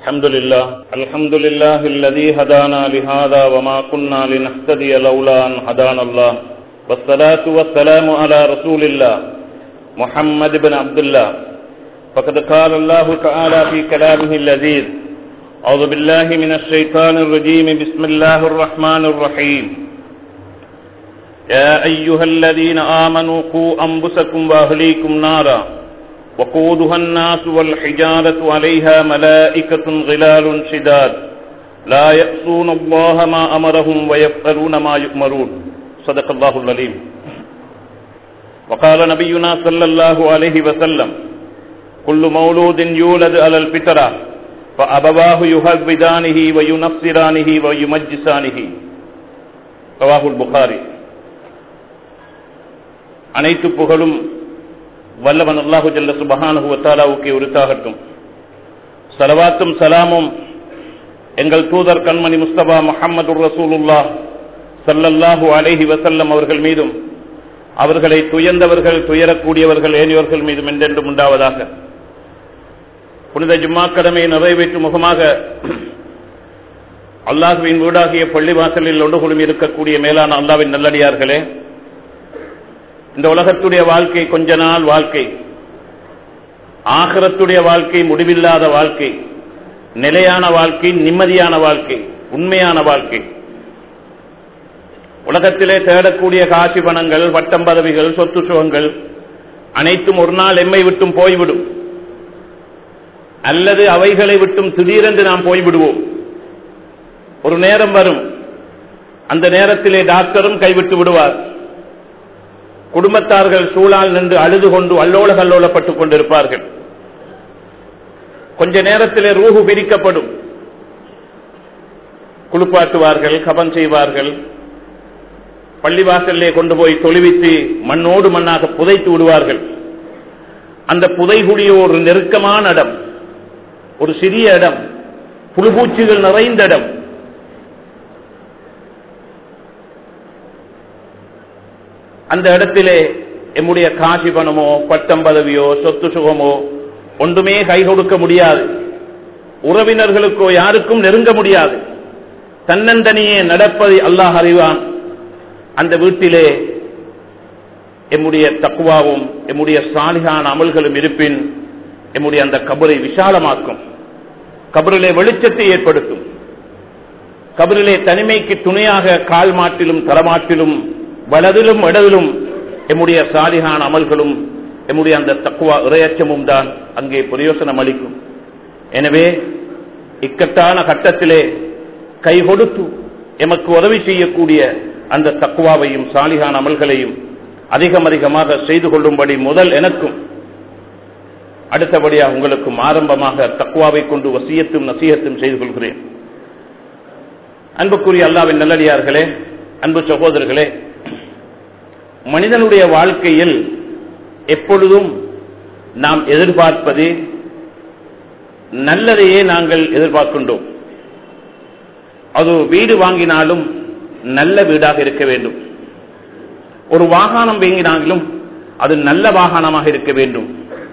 الحمد لله الحمد لله الذي هدانا لهذا وما كنا لنهتدي لولا أن هدانا الله والصلاة والسلام على رسول الله محمد بن عبد الله فقد قال الله تعالى في كلامه اللذيذ أعوذ بالله من الشيطان الرجيم بسم الله الرحمن الرحيم يا أيها الذين آمنوا قوا أنفسكم وأهليكم نارا وقودها الناس والحجارة عليها ملائكة غلال شداد لا يأسون الله ما أمرهم ويفعلون ما يؤمرون صدق الله العليم وقال نبينا صلى الله عليه وسلم كل مولود يولد على الفطرة فأبواه يهودانه وينصرانه ويمجسانه رواه البخاري அனைத்து புகழும் வல்லவன் அல்லாஹு ஜல்ல சுபஹானஹு வத்தாலாவுக்கு உரித்தாகட்டும் சலவாத்தும் சலாமும் எங்கள் தூதர் கண்மணி முஸ்தபா முஹம்மது ரசூலுல்லா சல்லல்லாஹு அலைஹி வசல்லம் அவர்கள் மீதும் அவர்களை துயர்ந்தவர்கள் துயரக்கூடியவர்கள் ஏனியவர்கள் மீதும் என்றென்றும் உண்டாவதாக புனித ஜும்மா கடமையை நிறைவேற்றும் முகமாக அல்லாஹுவின் வீடாகிய பள்ளிவாசலில் ஒன்றுகுழும் இருக்கக்கூடிய மேலான அல்லாவின் நல்லடியார்களே இந்த உலகத்துடைய வாழ்க்கை கொஞ்ச நாள் வாழ்க்கை ஆகரத்துடைய வாழ்க்கை முடிவில்லாத வாழ்க்கை நிலையான வாழ்க்கை நிம்மதியான வாழ்க்கை உண்மையான வாழ்க்கை உலகத்திலே தேடக்கூடிய காசி பணங்கள் வட்டம் பதவிகள் சொத்து சுகங்கள் அனைத்தும் ஒரு நாள் எம்மை விட்டும் போய்விடும் அல்லது அவைகளை விட்டும் திடீரென்று நாம் போய்விடுவோம் ஒரு நேரம் வரும் அந்த நேரத்திலே டாக்டரும் கைவிட்டு விடுவார் குடும்பத்தார்கள் சூழால் நின்று அழுது கொண்டு அல்லோல கல்லோலப்பட்டுக் கொண்டிருப்பார்கள் கொஞ்ச நேரத்திலே ரூஹு பிரிக்கப்படும் குளிப்பாட்டுவார்கள் கபம் செய்வார்கள் பள்ளிவாசல்லே கொண்டு போய் தொழுவித்து மண்ணோடு மண்ணாக புதைத்து விடுவார்கள் அந்த புதைகுடிய ஒரு நெருக்கமான இடம் ஒரு சிறிய இடம் புழுபூச்சிகள் நிறைந்த இடம் அந்த இடத்திலே எம்முடைய காசி பணமோ பட்டம் பதவியோ சொத்து சுகமோ ஒன்றுமே கை கொடுக்க முடியாது உறவினர்களுக்கோ யாருக்கும் நெருங்க முடியாது தன்னந்தனியே நடப்பதை அல்லாஹ் அறிவான் அந்த வீட்டிலே எம்முடைய தக்குவாவும் எம்முடைய சாலிகான அமல்களும் இருப்பின் எம்முடைய அந்த கபரை விசாலமாக்கும் கபரிலே வெளிச்சத்தை ஏற்படுத்தும் கபரிலே தனிமைக்கு துணையாக கால் மாட்டிலும் தரமாட்டிலும் வலதிலும் இடதிலும் எம்முடைய சாலிகான அமல்களும் எம்முடைய அந்த தக்குவா இறையச்சமும் தான் அங்கே பிரயோசனம் அளிக்கும் எனவே இக்கட்டான கட்டத்திலே கை கொடுத்து எமக்கு உதவி செய்யக்கூடிய அந்த தக்குவாவையும் சாலிகான அமல்களையும் அதிகம் அதிகமாக செய்து கொள்ளும்படி முதல் எனக்கும் அடுத்தபடியாக உங்களுக்கும் ஆரம்பமாக தக்குவாவை கொண்டு வசியத்தும் நசீகத்தும் செய்து கொள்கிறேன் அன்புக்குரிய அல்லாவின் நல்லடியார்களே அன்பு சகோதரர்களே மனிதனுடைய வாழ்க்கையில் எப்பொழுதும் நாம் எதிர்பார்ப்பது நல்லதையே நாங்கள் எதிர்பார்க்கின்றோம் அது வீடு வாங்கினாலும் நல்ல வீடாக இருக்க வேண்டும் ஒரு வாகனம் வாங்கினாலும் அது நல்ல வாகனமாக இருக்க வேண்டும்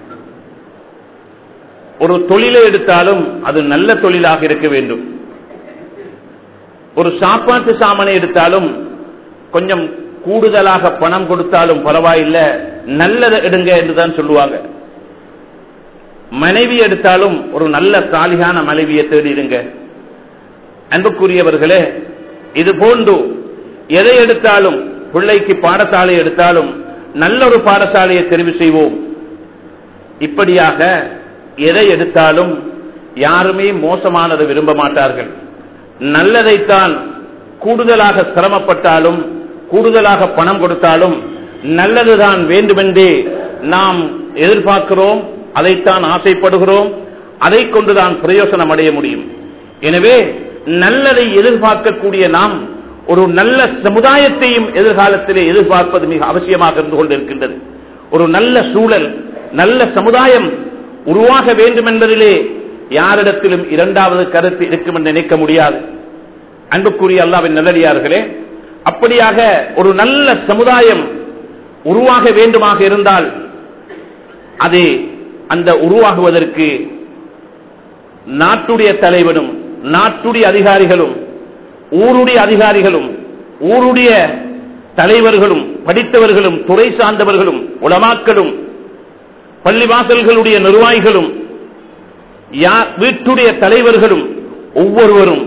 ஒரு தொழிலை எடுத்தாலும் அது நல்ல தொழிலாக இருக்க வேண்டும் ஒரு சாப்பாட்டு சாமானை எடுத்தாலும் கொஞ்சம் கூடுதலாக பணம் கொடுத்தாலும் பரவாயில்லை நல்லதை எடுங்க என்றுதான் சொல்லுவாங்க மனைவி எடுத்தாலும் ஒரு நல்ல சாலிகான மனைவியை தேடிடுங்க அன்புக்குரியவர்களே இது போன்று எதை எடுத்தாலும் பிள்ளைக்கு பாடசாலை எடுத்தாலும் நல்ல ஒரு பாடசாலையை தெரிவு செய்வோம் இப்படியாக எதை எடுத்தாலும் யாருமே மோசமானதை விரும்ப மாட்டார்கள் நல்லதைத்தான் கூடுதலாக சிரமப்பட்டாலும் கூடுதலாக பணம் கொடுத்தாலும் நல்லதுதான் வேண்டுமென்றே நாம் எதிர்பார்க்கிறோம் அதைத்தான் ஆசைப்படுகிறோம் அதை கொண்டுதான் பிரயோசனம் அடைய முடியும் எனவே நல்லதை எதிர்பார்க்கக்கூடிய நாம் ஒரு நல்ல சமுதாயத்தையும் எதிர்காலத்திலே எதிர்பார்ப்பது மிக அவசியமாக இருந்து கொண்டிருக்கின்றது ஒரு நல்ல சூழல் நல்ல சமுதாயம் உருவாக வேண்டும் என்பதிலே யாரிடத்திலும் இரண்டாவது கருத்து இருக்கும் என்று நினைக்க முடியாது அன்புக்குரிய அல்லாவின் நல்லடியார்களே அப்படியாக ஒரு நல்ல சமுதாயம் உருவாக வேண்டுமாக இருந்தால் அது அந்த உருவாகுவதற்கு நாட்டுடைய தலைவனும் நாட்டுடைய அதிகாரிகளும் ஊருடைய அதிகாரிகளும் ஊருடைய தலைவர்களும் படித்தவர்களும் துறை சார்ந்தவர்களும் உலமாக்களும் பள்ளிவாசல்களுடைய நிர்வாகிகளும் யா- வீட்டுடைய தலைவர்களும் ஒவ்வொருவரும்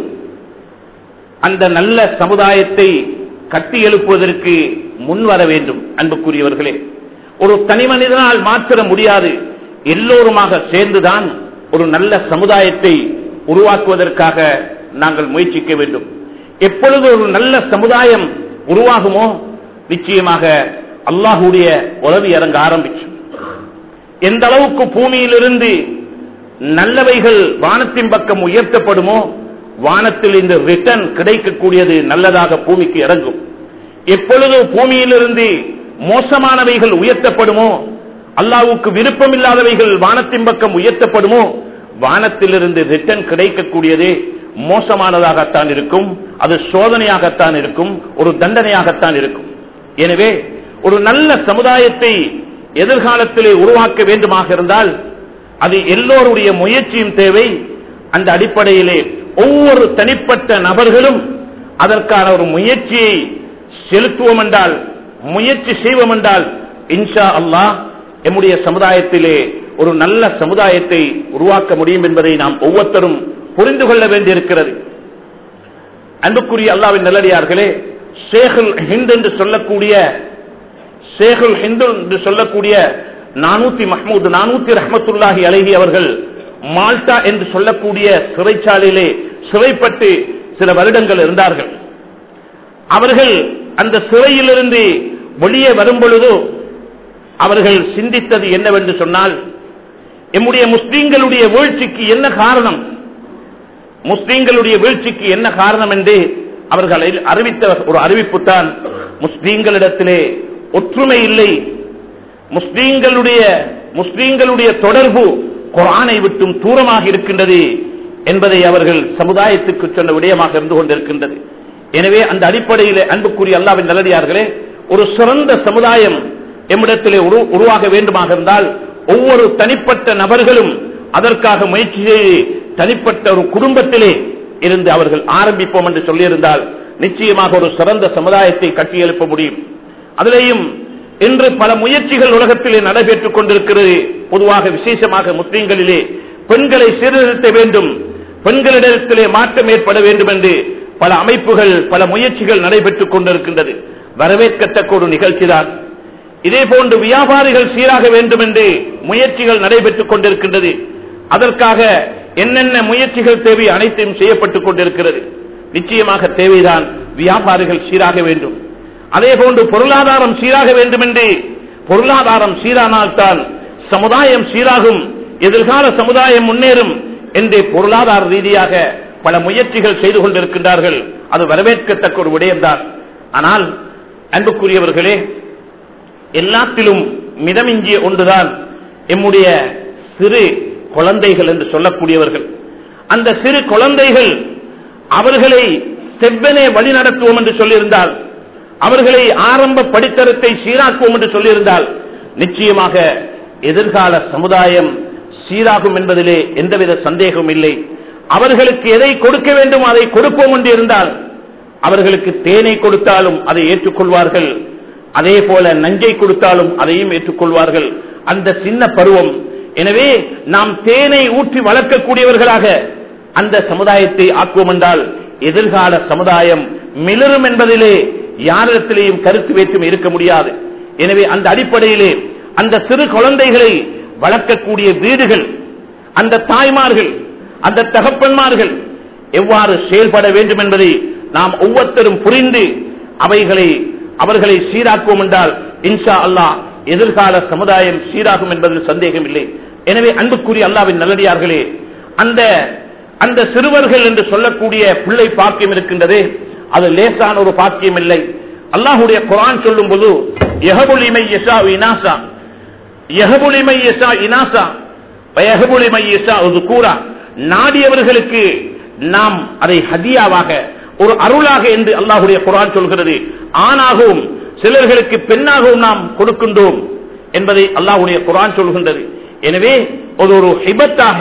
அந்த நல்ல சமுதாயத்தை கட்டி எழுப்புவதற்கு முன்வர வேண்டும் அன்புக்குரியவர்களே ஒரு தனி மனிதனால் மாற்ற முடியாது எல்லோருமாக சேர்ந்துதான் ஒரு நல்ல சமுதாயத்தை உருவாக்குவதற்காக நாங்கள் முயற்சிக்க வேண்டும் எப்பொழுது ஒரு நல்ல சமுதாயம் உருவாகுமோ நிச்சயமாக அல்லாஹுடைய உதவி இறங்க ஆரம்பிச்சு எந்த அளவுக்கு பூமியிலிருந்து நல்லவைகள் வானத்தின் பக்கம் உயர்த்தப்படுமோ வானத்தில் இந்த ரிட்டர்ன் கிடைக்கக்கூடியது நல்லதாக பூமிக்கு இறங்கும் எப்பொழுது பூமியிலிருந்து மோசமானவைகள் உயர்த்தப்படுமோ அல்லாவுக்கு விருப்பமில்லாதவைகள் வானத்தின் பக்கம் உயர்த்தப்படுமோ வானத்திலிருந்து ரிட்டர்ன் கிடைக்கக்கூடியதே மோசமானதாகத்தான் இருக்கும் அது சோதனையாகத்தான் இருக்கும் ஒரு தண்டனையாகத்தான் இருக்கும் எனவே ஒரு நல்ல சமுதாயத்தை எதிர்காலத்திலே உருவாக்க வேண்டுமாக இருந்தால் அது எல்லோருடைய முயற்சியும் தேவை அந்த அடிப்படையிலே ஒவ்வொரு தனிப்பட்ட நபர்களும் அதற்கான ஒரு முயற்சியை செலுத்துவோம் என்றால் முயற்சி செய்வோம் என்றால் இன்ஷா அல்லாஹ் எம்முடைய சமுதாயத்திலே ஒரு நல்ல சமுதாயத்தை உருவாக்க முடியும் என்பதை நாம் ஒவ்வொருத்தரும் புரிந்து கொள்ள வேண்டியிருக்கிறது அன்புக்குரிய அல்லாவின் நல்லடியார்களே ஷேகுல் ஹிந்த் என்று சொல்லக்கூடிய ஷேகுல் ஹிந்து என்று சொல்லக்கூடிய நானூத்தி மஹ்மூத் நானூத்தி ரஹமத்துல்லாஹி அலைஹி அவர்கள் மால்டா என்று சொல்லக்கூடிய சிறைச்சாலையிலே சிறைப்பட்டு சில வருடங்கள் இருந்தார்கள் அவர்கள் அந்த சிறையிலிருந்து வெளியே வரும் பொழுது அவர்கள் சிந்தித்தது என்னவென்று சொன்னால் எம்முடைய முஸ்லீம்களுடைய வீழ்ச்சிக்கு என்ன காரணம் முஸ்லீம்களுடைய வீழ்ச்சிக்கு என்ன காரணம் என்று அவர்கள் அறிவித்த ஒரு அறிவிப்பு தான் முஸ்லீம்களிடத்திலே ஒற்றுமை இல்லை முஸ்லீம்களுடைய முஸ்லீம்களுடைய தொடர்பு குரானை விட்டும் தூரமாக இருக்கின்றது என்பதை அவர்கள் சமுதாயத்துக்கு சொன்ன விடயமாக இருந்து கொண்டிருக்கின்றது எனவே அந்த அடிப்படையில் அன்புக்குரிய அல்லாவின் நல்லடியார்களே ஒரு சிறந்த சமுதாயம் எம்மிடத்திலே உரு- உருவாக வேண்டுமாக இருந்தால் ஒவ்வொரு தனிப்பட்ட நபர்களும் அதற்காக முயற்சி செய்து தனிப்பட்ட ஒரு குடும்பத்திலே இருந்து அவர்கள் ஆரம்பிப்போம் என்று சொல்லியிருந்தால் நிச்சயமாக ஒரு சிறந்த சமுதாயத்தை கட்டியெழுப்ப முடியும் அதிலேயும் இன்று பல முயற்சிகள் உலகத்திலே நடைபெற்றுக் கொண்டிருக்கிறது பொதுவாக விசேஷமாக முஸ்லிம்களிலே பெண்களை சீர்திருத்த வேண்டும் பெண்களிடத்திலே மாற்றம் ஏற்பட வேண்டும் என்று பல அமைப்புகள் பல முயற்சிகள் நடைபெற்றுக் கொண்டிருக்கின்றது வரவேற்கத்தக்க ஒரு நிகழ்ச்சிதான் இதே போன்று வியாபாரிகள் சீராக வேண்டும் என்று முயற்சிகள் நடைபெற்றுக் கொண்டிருக்கின்றது அதற்காக என்னென்ன முயற்சிகள் தேவை அனைத்தையும் செய்யப்பட்டுக் கொண்டிருக்கிறது நிச்சயமாக தேவைதான் வியாபாரிகள் சீராக வேண்டும் அதே போன்று பொருளாதாரம் சீராக வேண்டும் என்று பொருளாதாரம் சீரானால்தான் சமுதாயம் சீராகும் எதிர்கால சமுதாயம் முன்னேறும் என்று பொருளாதார ரீதியாக பல முயற்சிகள் செய்து கொண்டிருக்கின்றார்கள் அது வரவேற்கத்தக்க ஒரு விடயம்தான் ஆனால் அன்புக்குரியவர்களே எல்லாத்திலும் மிதமிஞ்சிய ஒன்றுதான் எம்முடைய சிறு குழந்தைகள் என்று சொல்லக்கூடியவர்கள் அந்த சிறு குழந்தைகள் அவர்களை செவ்வனே வழி நடத்துவோம் என்று சொல்லியிருந்தால் அவர்களை ஆரம்ப படித்தரத்தை சீராக்குவோம் என்று சொல்லியிருந்தால் நிச்சயமாக எதிர்கால சமுதாயம் சீராகும் என்பதிலே எந்தவித சந்தேகமும் இல்லை அவர்களுக்கு எதை கொடுக்க வேண்டும் அதை கொடுப்போம் என்று இருந்தால் அவர்களுக்கு தேனை கொடுத்தாலும் அதை ஏற்றுக்கொள்வார்கள் அதே போல நஞ்சை கொடுத்தாலும் அதையும் ஏற்றுக்கொள்வார்கள் அந்த சின்ன பருவம் எனவே நாம் தேனை ஊற்றி வளர்க்கக்கூடியவர்களாக அந்த சமுதாயத்தை ஆக்குவோம் என்றால் எதிர்கால சமுதாயம் மிளரும் என்பதிலே யாரிடத்திலேயும் கருத்து வேற்றுமை இருக்க முடியாது எனவே அந்த அடிப்படையிலே அந்த சிறு குழந்தைகளை வளர்க்கக்கூடிய வீடுகள் அந்த தாய்மார்கள் அந்த தகப்பன்மார்கள் எவ்வாறு செயல்பட வேண்டும் என்பதை நாம் ஒவ்வொருத்தரும் புரிந்து அவைகளை அவர்களை சீராக்குவோம் என்றால் இன்ஷா அல்லாஹ் எதிர்கால சமுதாயம் சீராகும் என்பதில் சந்தேகம் இல்லை எனவே அன்புக்குரிய அல்லாவின் நல்லடியார்களே அந்த அந்த சிறுவர்கள் என்று சொல்லக்கூடிய பிள்ளை பாக்கியம் இருக்கின்றதே அது லேசான ஒரு பாக்கியம் இல்லை அல்லாஹுடைய குரான் சொல்லும் போது எஹபுலிமை யசா இனாசா எஹபுலிமை யசா இனாசா வயஹபுலிமை யசா கூறா நாடியவர்களுக்கு நாம் அதை ஹதியாவாக ஒரு அருளாக என்று அல்லாஹுடைய குரான் சொல்கிறது ஆணாகவும் சிலர்களுக்கு பெண்ணாகவும் நாம் கொடுக்கின்றோம் என்பதை அல்லாஹுடைய குரான் சொல்கின்றது எனவே அது ஒரு ஹிபத்தாக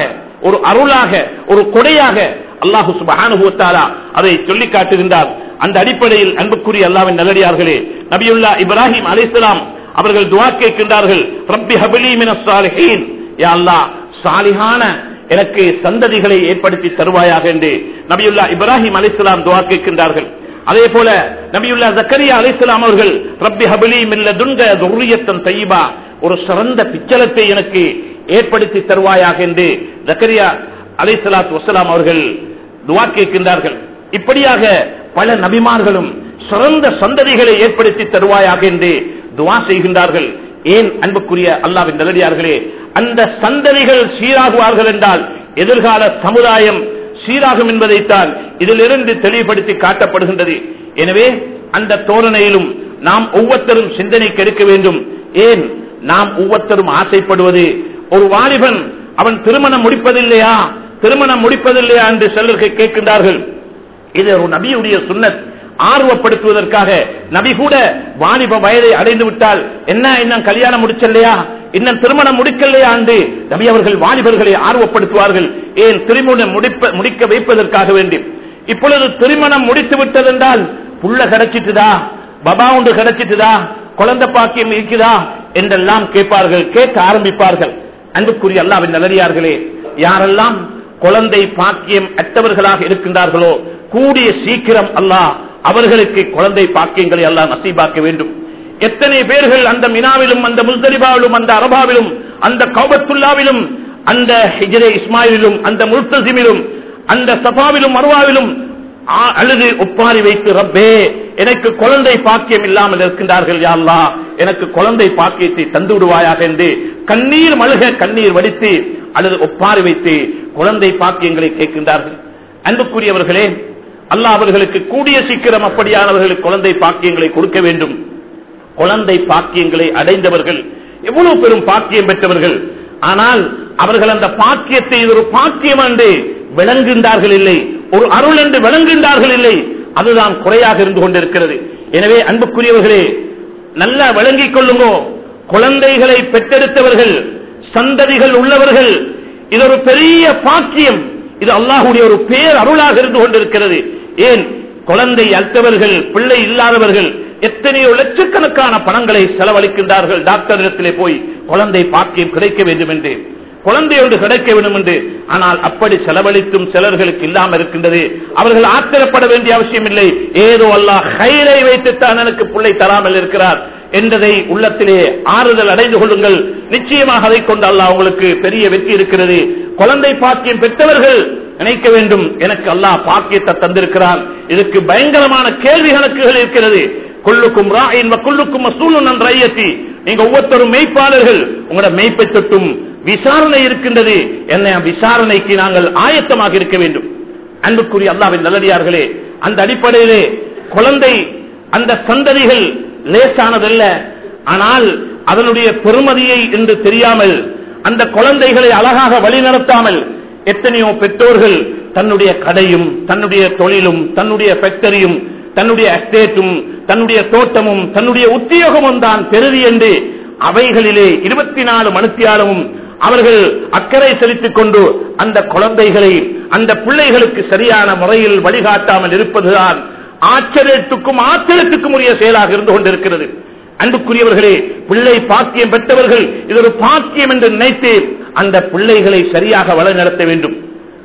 ஒரு அருளாக ஒரு கொடையாக அல்லாஹு சுபஹானுபவத்தாலா அதை சொல்லி காட்டுகின்றார் அந்த அடிப்படையில் அன்புக்குரிய அல்லாவின் நல்லடியார்களே நபியுல்லா இப்ராஹிம் அலிஸ்லாம் அவர்கள் துவா கேட்கின்றார்கள் ரப்பி ஹபிலி மினஸ் சாலிஹீன் யா அல்லாஹ் சாலிஹான எனக்கு சந்ததிகளை ஏற்படுத்தி தருவாயாக என்று நபியுல்லா இப்ராஹிம் அலிஸ்லாம் துவா கேட்கின்றார்கள் அதே போல நபியுல்லா ஜக்கரியா அலிஸ்லாம் அவர்கள் ரப்பி ஹபிலி மில்ல துன்க துர்ரியத்தன் தையீபா ஒரு சிறந்த பிச்சலத்தை எனக்கு ஏற்படுத்தி தருவாயாக என்று ஜக்கரியா அலிஸ்லாத் வசலாம் அவர்கள் துவா கேட்கின்றார்கள் இப்படியாக பல நபிமார்களும் சிறந்த சந்ததிகளை ஏற்படுத்தி தருவாயாக என்று துவா செய்கின்றார்கள் ஏன் அன்புக்குரிய அல்லாவின் நல்லடியார்களே அந்த சந்ததிகள் சீராகுவார்கள் என்றால் எதிர்கால சமுதாயம் சீராகும் என்பதைத்தான் இதிலிருந்து தெளிவுபடுத்தி காட்டப்படுகின்றது எனவே அந்த தோரணையிலும் நாம் ஒவ்வொருத்தரும் சிந்தனைக்கு எடுக்க வேண்டும் ஏன் நாம் ஒவ்வொருத்தரும் ஆசைப்படுவது ஒரு வாலிபன் அவன் திருமணம் முடிப்பதில்லையா திருமணம் முடிப்பதில்லையா என்று சிலர்கள் கேட்கின்றார்கள் இது ஒரு நபியுடைய சுன்னத் ஆர்வப்படுத்துவதற்காக நபி கூட வாலிப வயதை அடைந்து விட்டால் என்ன இன்னும் கல்யாணம் முடிச்சல்லையா இன்னும் திருமணம் முடிக்கலையா என்று நபி அவர்கள் வாலிபர்களை ஆர்வப்படுத்துவார்கள் ஏன் திருமணம் முடிப்ப முடிக்க வைப்பதற்காக வேண்டி இப்பொழுது திருமணம் முடித்து விட்டதென்றால் புள்ள கிடைச்சிட்டுதா பபா ஒன்று கிடைச்சிட்டுதா குழந்தை பாக்கியம் இருக்குதா என்றெல்லாம் கேட்பார்கள் கேட்க ஆரம்பிப்பார்கள் அன்புக்குரிய அல்லாவின் நல்லடியார்களே யாரெல்லாம் குழந்தை பாக்கியம் அற்றவர்களாக இருக்கின்றார்களோ கூடிய சீக்கிரம் அல்லாஹ் அவர்களுக்கு குழந்தை பாக்கியங்களை அல்லாஹ் நசீபாக்க வேண்டும் எத்தனை பேர்கள் அந்த மினாவிலும் அந்த முஸ்தலிபாவிலும் அந்த அரபாவிலும் அந்த கௌபத்துல்லாவிலும் அந்த ஹிஜரே இஸ்மாயிலும் அந்த முல்தசிமிலும் அந்த சபாவிலும் மருவாவிலும் ஆ- அழுது ஒப்பாரி வைத்து ரப்பே எனக்கு குழந்தை பாக்கியம் இல்லாமல் இருக்கின்றார்கள் யா அல்லாஹ் எனக்கு குழந்தை பாக்கியத்தை தந்து விடுவாயாக என்று கண்ணீர் மழுக கண்ணீர் வடித்து அல்லது ஒப்பாரி வைத்து குழந்தை பாக்கியங்களை கேட்கின்றார்கள் அன்புக்குரியவர்களே அல்லாஹ் அவர்களுக்கு கூடிய சீக்கிரம் அப்படியானவர்களுக்கு குழந்தை பாக்கியங்களை கொடுக்க வேண்டும் குழந்தை பாக்கியங்களை அடைந்தவர்கள் எவ்வளவு பெரும் பாக்கியம் பெற்றவர்கள் ஆனால் அவர்கள் அந்த பாக்கியத்தை இது ஒரு பாக்கியம் என்று விளங்குகின்றார்கள் இல்லை ஒரு அருள் என்று விளங்குகின்றார்கள் இல்லை அதுதான் குறையாக இருந்து கொண்டிருக்கிறது எனவே அன்புக்குரியவர்களே நல்லா விளங்கிக் கொள்ளுங்கோ குழந்தைகளை பெற்றெடுத்தவர்கள் சந்ததிகள் உள்ளவர்கள் இது ஒரு பெரிய பாக்கியம் இது அல்லாஹுடைய ஒரு பேர் அருளாக இருந்து கொண்டிருக்கிறது ஏன் குழந்தை அற்றவர்கள் பிள்ளை இல்லாதவர்கள் எத்தனையோ லட்சக்கணக்கான பணங்களை செலவழிக்கின்றார்கள் டாக்டரிடத்திலே போய் குழந்தை பாக்கியம் கிடைக்க வேண்டும் என்று குழந்தை ஒன்று கிடைக்க வேண்டும் என்று ஆனால் அப்படி செலவழித்தும் சிலர்களுக்கு இல்லாமல் இருக்கின்றது அவர்கள் ஆத்திரப்பட வேண்டிய அவசியம் இல்லை ஏதோ அல்லாஹ் ஹைரை வைத்துத்தான் எனக்கு பிள்ளை தராமல் இருக்கிறார் என்றதை உள்ளத்திலே ஆறுதல் அடைந்து கொள்ளுங்கள் நிச்சயமாக அதை கொண்டு அல்லாஹ் உங்களுக்கு பெரிய வெற்றி இருக்கிறது குழந்தை பாக்கியம் பெற்றவர்கள் நினைக்க வேண்டும் எனக்கு அல்லாஹ் பாக்கியத்தை தந்திருக்கிறான் இதுக்கு பயங்கரமான கேள்வி கணக்குகள் இருக்கிறது கொள்ளுக்கும் ராயின் கொள்ளுக்கும் மசூலும் ரையத்தி நீங்க ஒவ்வொருத்தரும் மெய்ப்பாளர்கள் உங்களோட மெய்ப்பை தொட்டும் விசாரணை இருக்கின்றது என்ன விசாரணைக்கு நாங்கள் ஆயத்தமாக இருக்க வேண்டும் அன்புக்குரிய அல்லாவின் நல்லடியார்களே அந்த அடிப்படையிலே குழந்தை அந்த சந்ததிகள் லேசானதல்ல ஆனால் அதனுடைய பெருமதியை என்று தெரியாமல் அந்த குழந்தைகளை அழகாக வழிநடத்தாமல் எத்தனையோ பெற்றோர்கள் தன்னுடைய கடையும் தன்னுடைய தொழிலும் தன்னுடைய ஃபேக்டரியும் தன்னுடைய எஸ்டேட்டும் தன்னுடைய தோட்டமும் தன்னுடைய உத்தியோகமும் தான் பெருதி என்று அவைகளிலே இருபத்தி நாலு மணித்தியாலமும் அவர்கள் அக்கறை செலுத்திக் கொண்டு அந்த குழந்தைகளை அந்த பிள்ளைகளுக்கு சரியான முறையில் வழிகாட்டாமல் இருப்பதுதான் ஆச்சரியத்துக்கும் ஆச்சரியத்துக்கும் உரிய செயலாக இருந்து கொண்டிருக்கிறது அன்புக்குரியவர்களே பிள்ளை பாக்கியம் பெற்றவர்கள் இது ஒரு பாக்கியம் என்று நினைத்து அந்த பிள்ளைகளை சரியாக வழிநடத்த வேண்டும்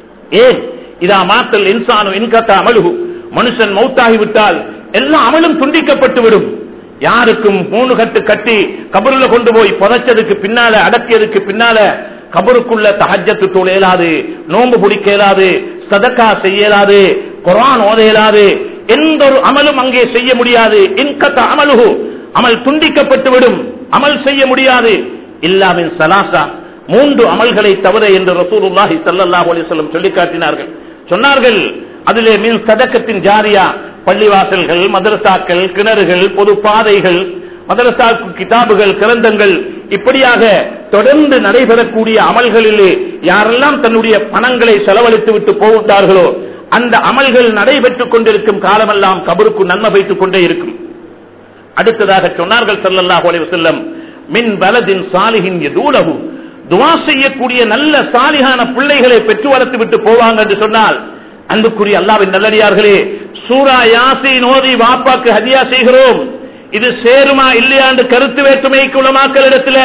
ஏன் இதா மாத்தல் இன்சானு இன்கத்தா அமலுகு மனுஷன் மௌத்தாகிவிட்டால் எல்லா அமலும் துண்டிக்கப்பட்டு விடும் யாருக்கும் மூணு கட்டு கட்டி கபருல கொண்டு போய் புதைச்சதுக்கு பின்னால அடக்கியதுக்கு பின்னால கபருக்குள்ள தஹஜத்து தூள் இயலாது நோன்பு பிடிக்க இயலாது சதக்கா செய்ய இயலாது குரான் ஓத இயலாது எந்த ஒரு அமலும் அங்கே செய்ய முடியாது இன்கத்த அமலுகு அமல் துண்டிக்கப்பட்டு விடும் அமல் செய்ய முடியாது இல்லாமின் சலாசா மூன்று அமல்களை தவிர என்று ரசூலுல்லாஹி ஸல்லல்லாஹு அலைஹி வஸல்லம் சொல்லி காட்டினார்கள் சொன்னார்கள் அதிலே மின் சதக்கத்தின் ஜாரியா பள்ளிவாசல்கள் மதரசாக்கள் கிணறுகள் பொது பாதைகள் மதரசா கிதாபுகள் கிரந்தங்கள் இப்படியாக தொடர்ந்து நடைபெறக்கூடிய அமல்களிலே யாரெல்லாம் தன்னுடைய பணங்களை செலவழித்து விட்டு போகின்றார்களோ அந்த அமல்கள் நடைபெற்றுக் கொண்டிருக்கும் காலமெல்லாம் கபருக்கு நன்மை வைத்துக் கொண்டே இருக்கும் அடுத்ததாக சொன்னார்கள் ஸல்லல்லாஹு அலைஹி வஸல்லம் மின் வலதின் சாலிஹின் யதூலஹு துவா செய்யக்கூடிய நல்ல சாலிகான பிள்ளைகளை பெற்று வளர்த்து விட்டு போவாங்க என்று சொன்னால் அன்புக்குரிய அல்லாவின் நல்லடியார்களே சூரா யாசின் ஓதி வாப்பாக்கு ஹதியா செய்கிறோம் இது சேருமா இல்லையா என்று கருத்து வேற்றுமைக்கு உள்ள இடத்துல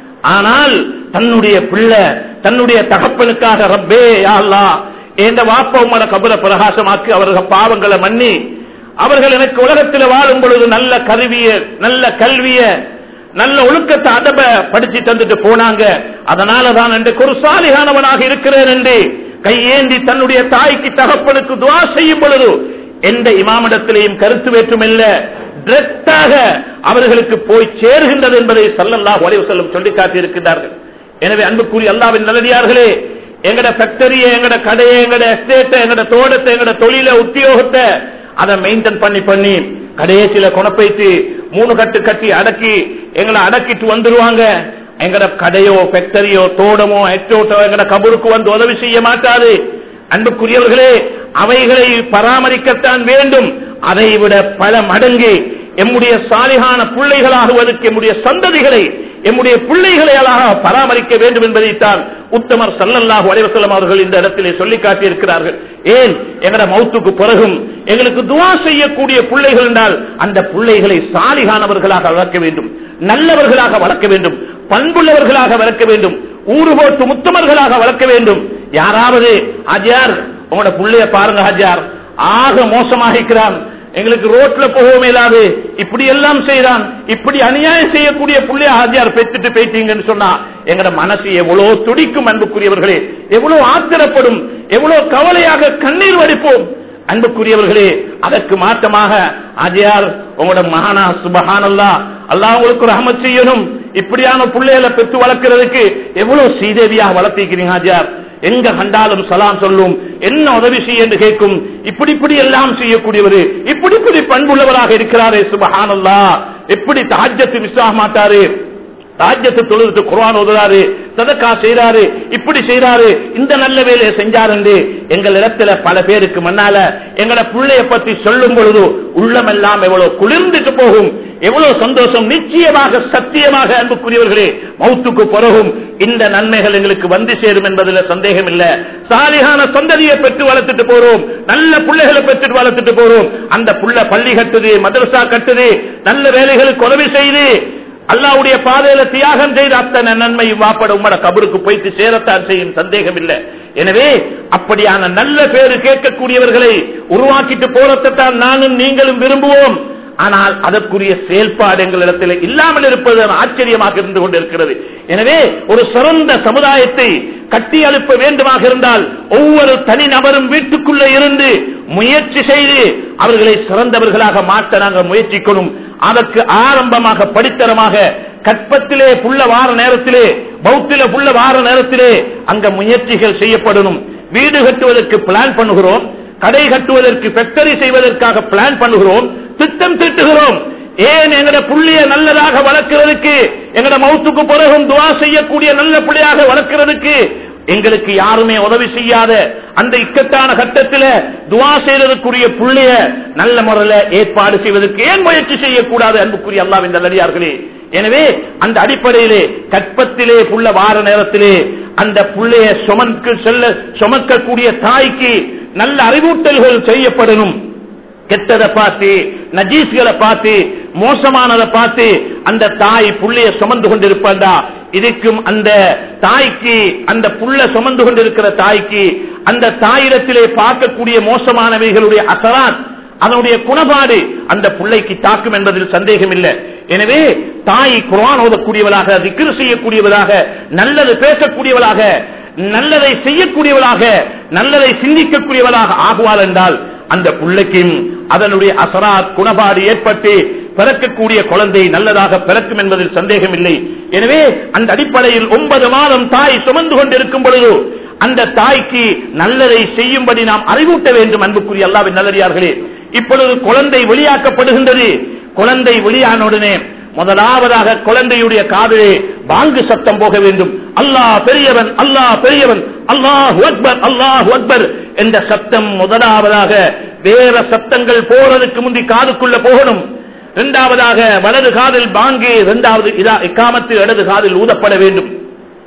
ஆனால் தன்னுடைய பிள்ளை தன்னுடைய தகப்பனுக்காக ரப்பே யா அல்லாஹ் என்ற வாப்பா உமர கபர பிரகாசமாக்கி அவர்கள் பாவங்களை மன்னி அவர்கள் எனக்கு உலகத்தில் வாழும் பொழுது நல்ல கருவிய நல்ல கல்விய நல்ல ஒழுக்கத்தை அதப படிச்சு தந்துட்டு போனாங்க அதனால தான் இன்றைக்கு ஒரு சாலிகானவனாக இருக்கிறேன் என்று கையேந்தி தன்னுடைய தாய்க்கு தகப்பனுக்கு துவா செய்யும் பொழுது எந்த இமாமிடத்திலேயும் கருத்து வேற்றுமில்ல டிரெக்டாக அவர்களுக்கு போய் சேர்கின்றது என்பதை சல்லல்லாஹு அலைஹி வஸல்லம் சொல்லி காட்டியிருக்கிறார்கள் எனவே அன்புக்குரிய அல்லாவின் நல்லடியார்களே எங்கட ஃபேக்டரிய எங்கட கடையை எங்கட எஸ்டேட்டை எங்கட தோட்டத்தை எங்கட தொழில உத்தியோகத்தை அதை மெயின்டைன் பண்ணி பண்ணி கடைசியில குணப்பைத்து மூணு கட்டு கட்டி அடக்கி எங்களை அடக்கிட்டு வந்துருவாங்க எங்கட கடையோ ஃபேக்டரியோ தோட்டமோ எட்டோட்டோ எங்கட கபருக்கு வந்து உதவி செய்ய மாட்டாது அன்புக்குரியவர்களே அவைகளை பராமரிக்கத்தான் வேண்டும் அதை விட பல மடங்கு எம்முடைய சாலிகான பிள்ளைகளாகுவதற்கு எம்முடைய சந்ததிகளை எம்முடைய பிள்ளைகளை அழகாக பராமரிக்க வேண்டும் என்பதைத்தான் உத்தமர் சல்லல்லாஹு அலைஹி வஸல்லம் அவர்கள் இந்த இடத்திலே சொல்லி காட்டியிருக்கிறார்கள் ஏன் எங்கட மௌத்துக்கு பிறகும் எங்களுக்கு துவா செய்யக்கூடிய பிள்ளைகள் என்றால் அந்த பிள்ளைகளை சாலிகானவர்களாக வளர்க்க வேண்டும் நல்லவர்களாக வளர்க்க வேண்டும் பண்புள்ளவர்களாக வளர்க்க வேண்டும் ஊரு போட்டு முத்தமர்களாக வளர்க்க வேண்டும் யாராவது ஹஜார் உங்களோட புள்ளைய பாருங்க ஹஜார் ஆக மோசமாக இருக்கிறான் எங்களுக்கு ரோட்ல போகவும் இயலாது இப்படி எல்லாம் செய்தான் இப்படி அநியாயம் செய்யக்கூடிய புள்ளைய ஹாஜியார் பெற்றுட்டு போயிட்டீங்கன்னு சொன்னா எங்கட மனசு எவ்வளவு துடிக்கும் அன்புக்குரியவர்களே எவ்வளவு ஆத்திரப்படும் எவ்வளவு கவலையாக கண்ணீர் வடிப்போம் அன்புக்குரியவர்களே அதற்கு மாற்றமாக ஆஜியார் உங்களோட மகானா சுபஹானல்லா அல்லாஹ் உங்களுக்கு ரஹமத் செய்யணும் இப்படியான பிள்ளைகளை பெற்று வளர்க்கிறதுக்கு எவ்வளவு ஸ்ரீதேவியாக வளர்த்திருக்கிறீங்க ஆஜியார் எங்க கண்டாலும் சலாம் சொல்லும் என்ன உதவி செய்ய என்று கேட்கும் இப்படி இப்படி எல்லாம் செய்யக்கூடியவர் இப்படி இப்படி பண்புள்ளவராக இருக்கிறாரே சுபஹானல்லா எப்படி தாஜ்யத்து மிஸ் ஆக மாட்டாரு ராஜ்யத்தை தொழுது குர்ஆன் ஓதுறாரு சதக்கா செய்றாரு இப்படி செய்றாரு இந்த நல்ல வேலையை செஞ்சாரு எங்கள் இடத்துல பல பேருக்கு முன்னால எங்கட பிள்ளைய பத்தி சொல்லும் பொழுது உள்ளமெல்லாம் எவ்வளவு குளிர்ந்துட்டு போகும் எவ்வளவு சந்தோஷம் நிச்சயமாக சத்தியமாக அன்புக்குரியவர்களே மௌத்துக்கு பிறகும் இந்த நன்மைகள் எங்களுக்கு வந்து சேரும் என்பதில் சந்தேகம் இல்ல சாலிகான சந்ததியை பெற்று வளர்த்துட்டு போறோம் நல்ல பிள்ளைகளை பெற்றுட்டு வளர்த்துட்டு போறோம் அந்த புள்ள பள்ளி கட்டுது மதரசா கட்டுது நல்ல வேலைகளுக்கு உதவி செய்து அல்லாவுடைய பாதையில தியாகம் செய்த அத்தனை நன்மை வாப்பட உம்மட கபருக்கு போய்த்து சேரத்தான் செய்யும் சந்தேகம் இல்லை எனவே அப்படியான நல்ல பேரு கேட்கக்கூடியவர்களை உருவாக்கிட்டு போறதைத்தான் நானும் நீங்களும் விரும்புவோம் ஆனால் அதற்குரிய செயல்பாடு எங்களிடத்தில் இல்லாமல் இருப்பது ஆச்சரியமாக இருந்து கொண்டிருக்கிறது எனவே ஒரு சிறந்த சமுதாயத்தை கட்டி எழுப்ப வேண்டுமாக இருந்தால் ஒவ்வொரு தனிநபரும் வீட்டுக்குள்ளே இருந்து முயற்சி செய்து அவர்களை சிறந்தவர்களாக மாற்ற நாங்கள் முயற்சிக்கணும் அதற்கு ஆரம்பமாக படித்தரமாக கற்பத்திலே புள்ள வார நேரத்திலே பௌத்தில புள்ள வார நேரத்திலே அங்க முயற்சிகள் செய்யப்படணும் வீடு கட்டுவதற்கு பிளான் பண்ணுகிறோம் கடை கட்டுவதற்கு ஃபேக்டரி செய்வதற்காக பிளான் பண்ணுகிறோம் திட்டம் தீட்டுகிறோம் ஏன் எங்கட புள்ளிய நல்லதாக வளர்க்கிறதுக்கு எங்கட மௌத்துக்கு பிறகும் துவா செய்யக்கூடிய நல்ல புள்ளியாக வளர்க்கிறதுக்கு எங்களுக்கு யாருமே உதவி செய்யாத அந்த இக்கட்டான கட்டத்தில் துவா செய்வதற்குரிய புள்ளிய நல்ல முறையில ஏற்பாடு செய்வதற்கு ஏன் முயற்சி செய்யக்கூடாது அன்புக்குரிய அல்லாவின் நல்லடியார்களே எனவே அந்த அடிப்படையிலே கற்பத்திலே புள்ள வார நேரத்திலே அந்த புள்ளைய சுமக்கு செல்ல சுமக்கக்கூடிய தாய்க்கு நல்ல அறிவூட்டல்கள் செய்யப்படணும் கெட்டதை பார்த்து நஜீஸ்களை பார்த்து மோசமானதை பார்த்து அந்த தாய் புள்ளைய சுமந்து கொண்டிருப்பதா இதுக்கும் அந்த தாய்க்கு அந்த புள்ள சுமந்து கொண்டிருக்கிற தாய்க்கு அந்த தாயிடத்திலே பார்க்கக்கூடிய மோசமானவைகளுடைய அசராத் அதனுடைய குணபாடு அந்த பிள்ளைக்கு தாக்கும் என்பதில் சந்தேகம் இல்லை எனவே தாய் குரான் ஓதக்கூடியவளாக திக்ரு செய்யக்கூடியவளாக நல்லது பேசக்கூடியவளாக நல்லதை செய்யக்கூடியவளாக நல்லதை சிந்திக்கக்கூடியவளாக ஆகுவாள் என்றால் அந்த பிள்ளைக்கும் அதனுடைய அசராத் குணபாடு ஏற்பட்டு பிறக்கக்கூடிய குழந்தை நல்லதாக பிறக்கும் என்பதில் சந்தேகம் இல்லை எனவே அந்த அடிப்படையில் ஒன்பது மாதம் தாய் சுமந்து கொண்டிருக்கும் பொழுது அந்த தாய்க்கு நல்லதை செய்யும்படி நாம் அறிவூட்ட வேண்டும் அன்புக்குரிய அல்லாவின் நல்லடியார்களே இப்பொழுது குழந்தை வெளியாக்கப்படுகின்றது குழந்தை வெளியான உடனே முதலாவதாக குழந்தையுடைய காதிலே பாங்கு சத்தம் போக வேண்டும் அல்லாஹ் பெரியவன் அல்லாஹ் பெரியவன் அல்லாஹ் அக்பர் அல்லாஹ் அக்பர் என்ற சத்தம் முதலாவதாக வேற சத்தங்கள் போறதுக்கு முந்தி காதுக்குள்ள போகணும் இரண்டாவதாக வலது காதில் பாங்கு இரண்டாவது இதா இக்காமத்து இடது காதில் ஊதப்பட வேண்டும்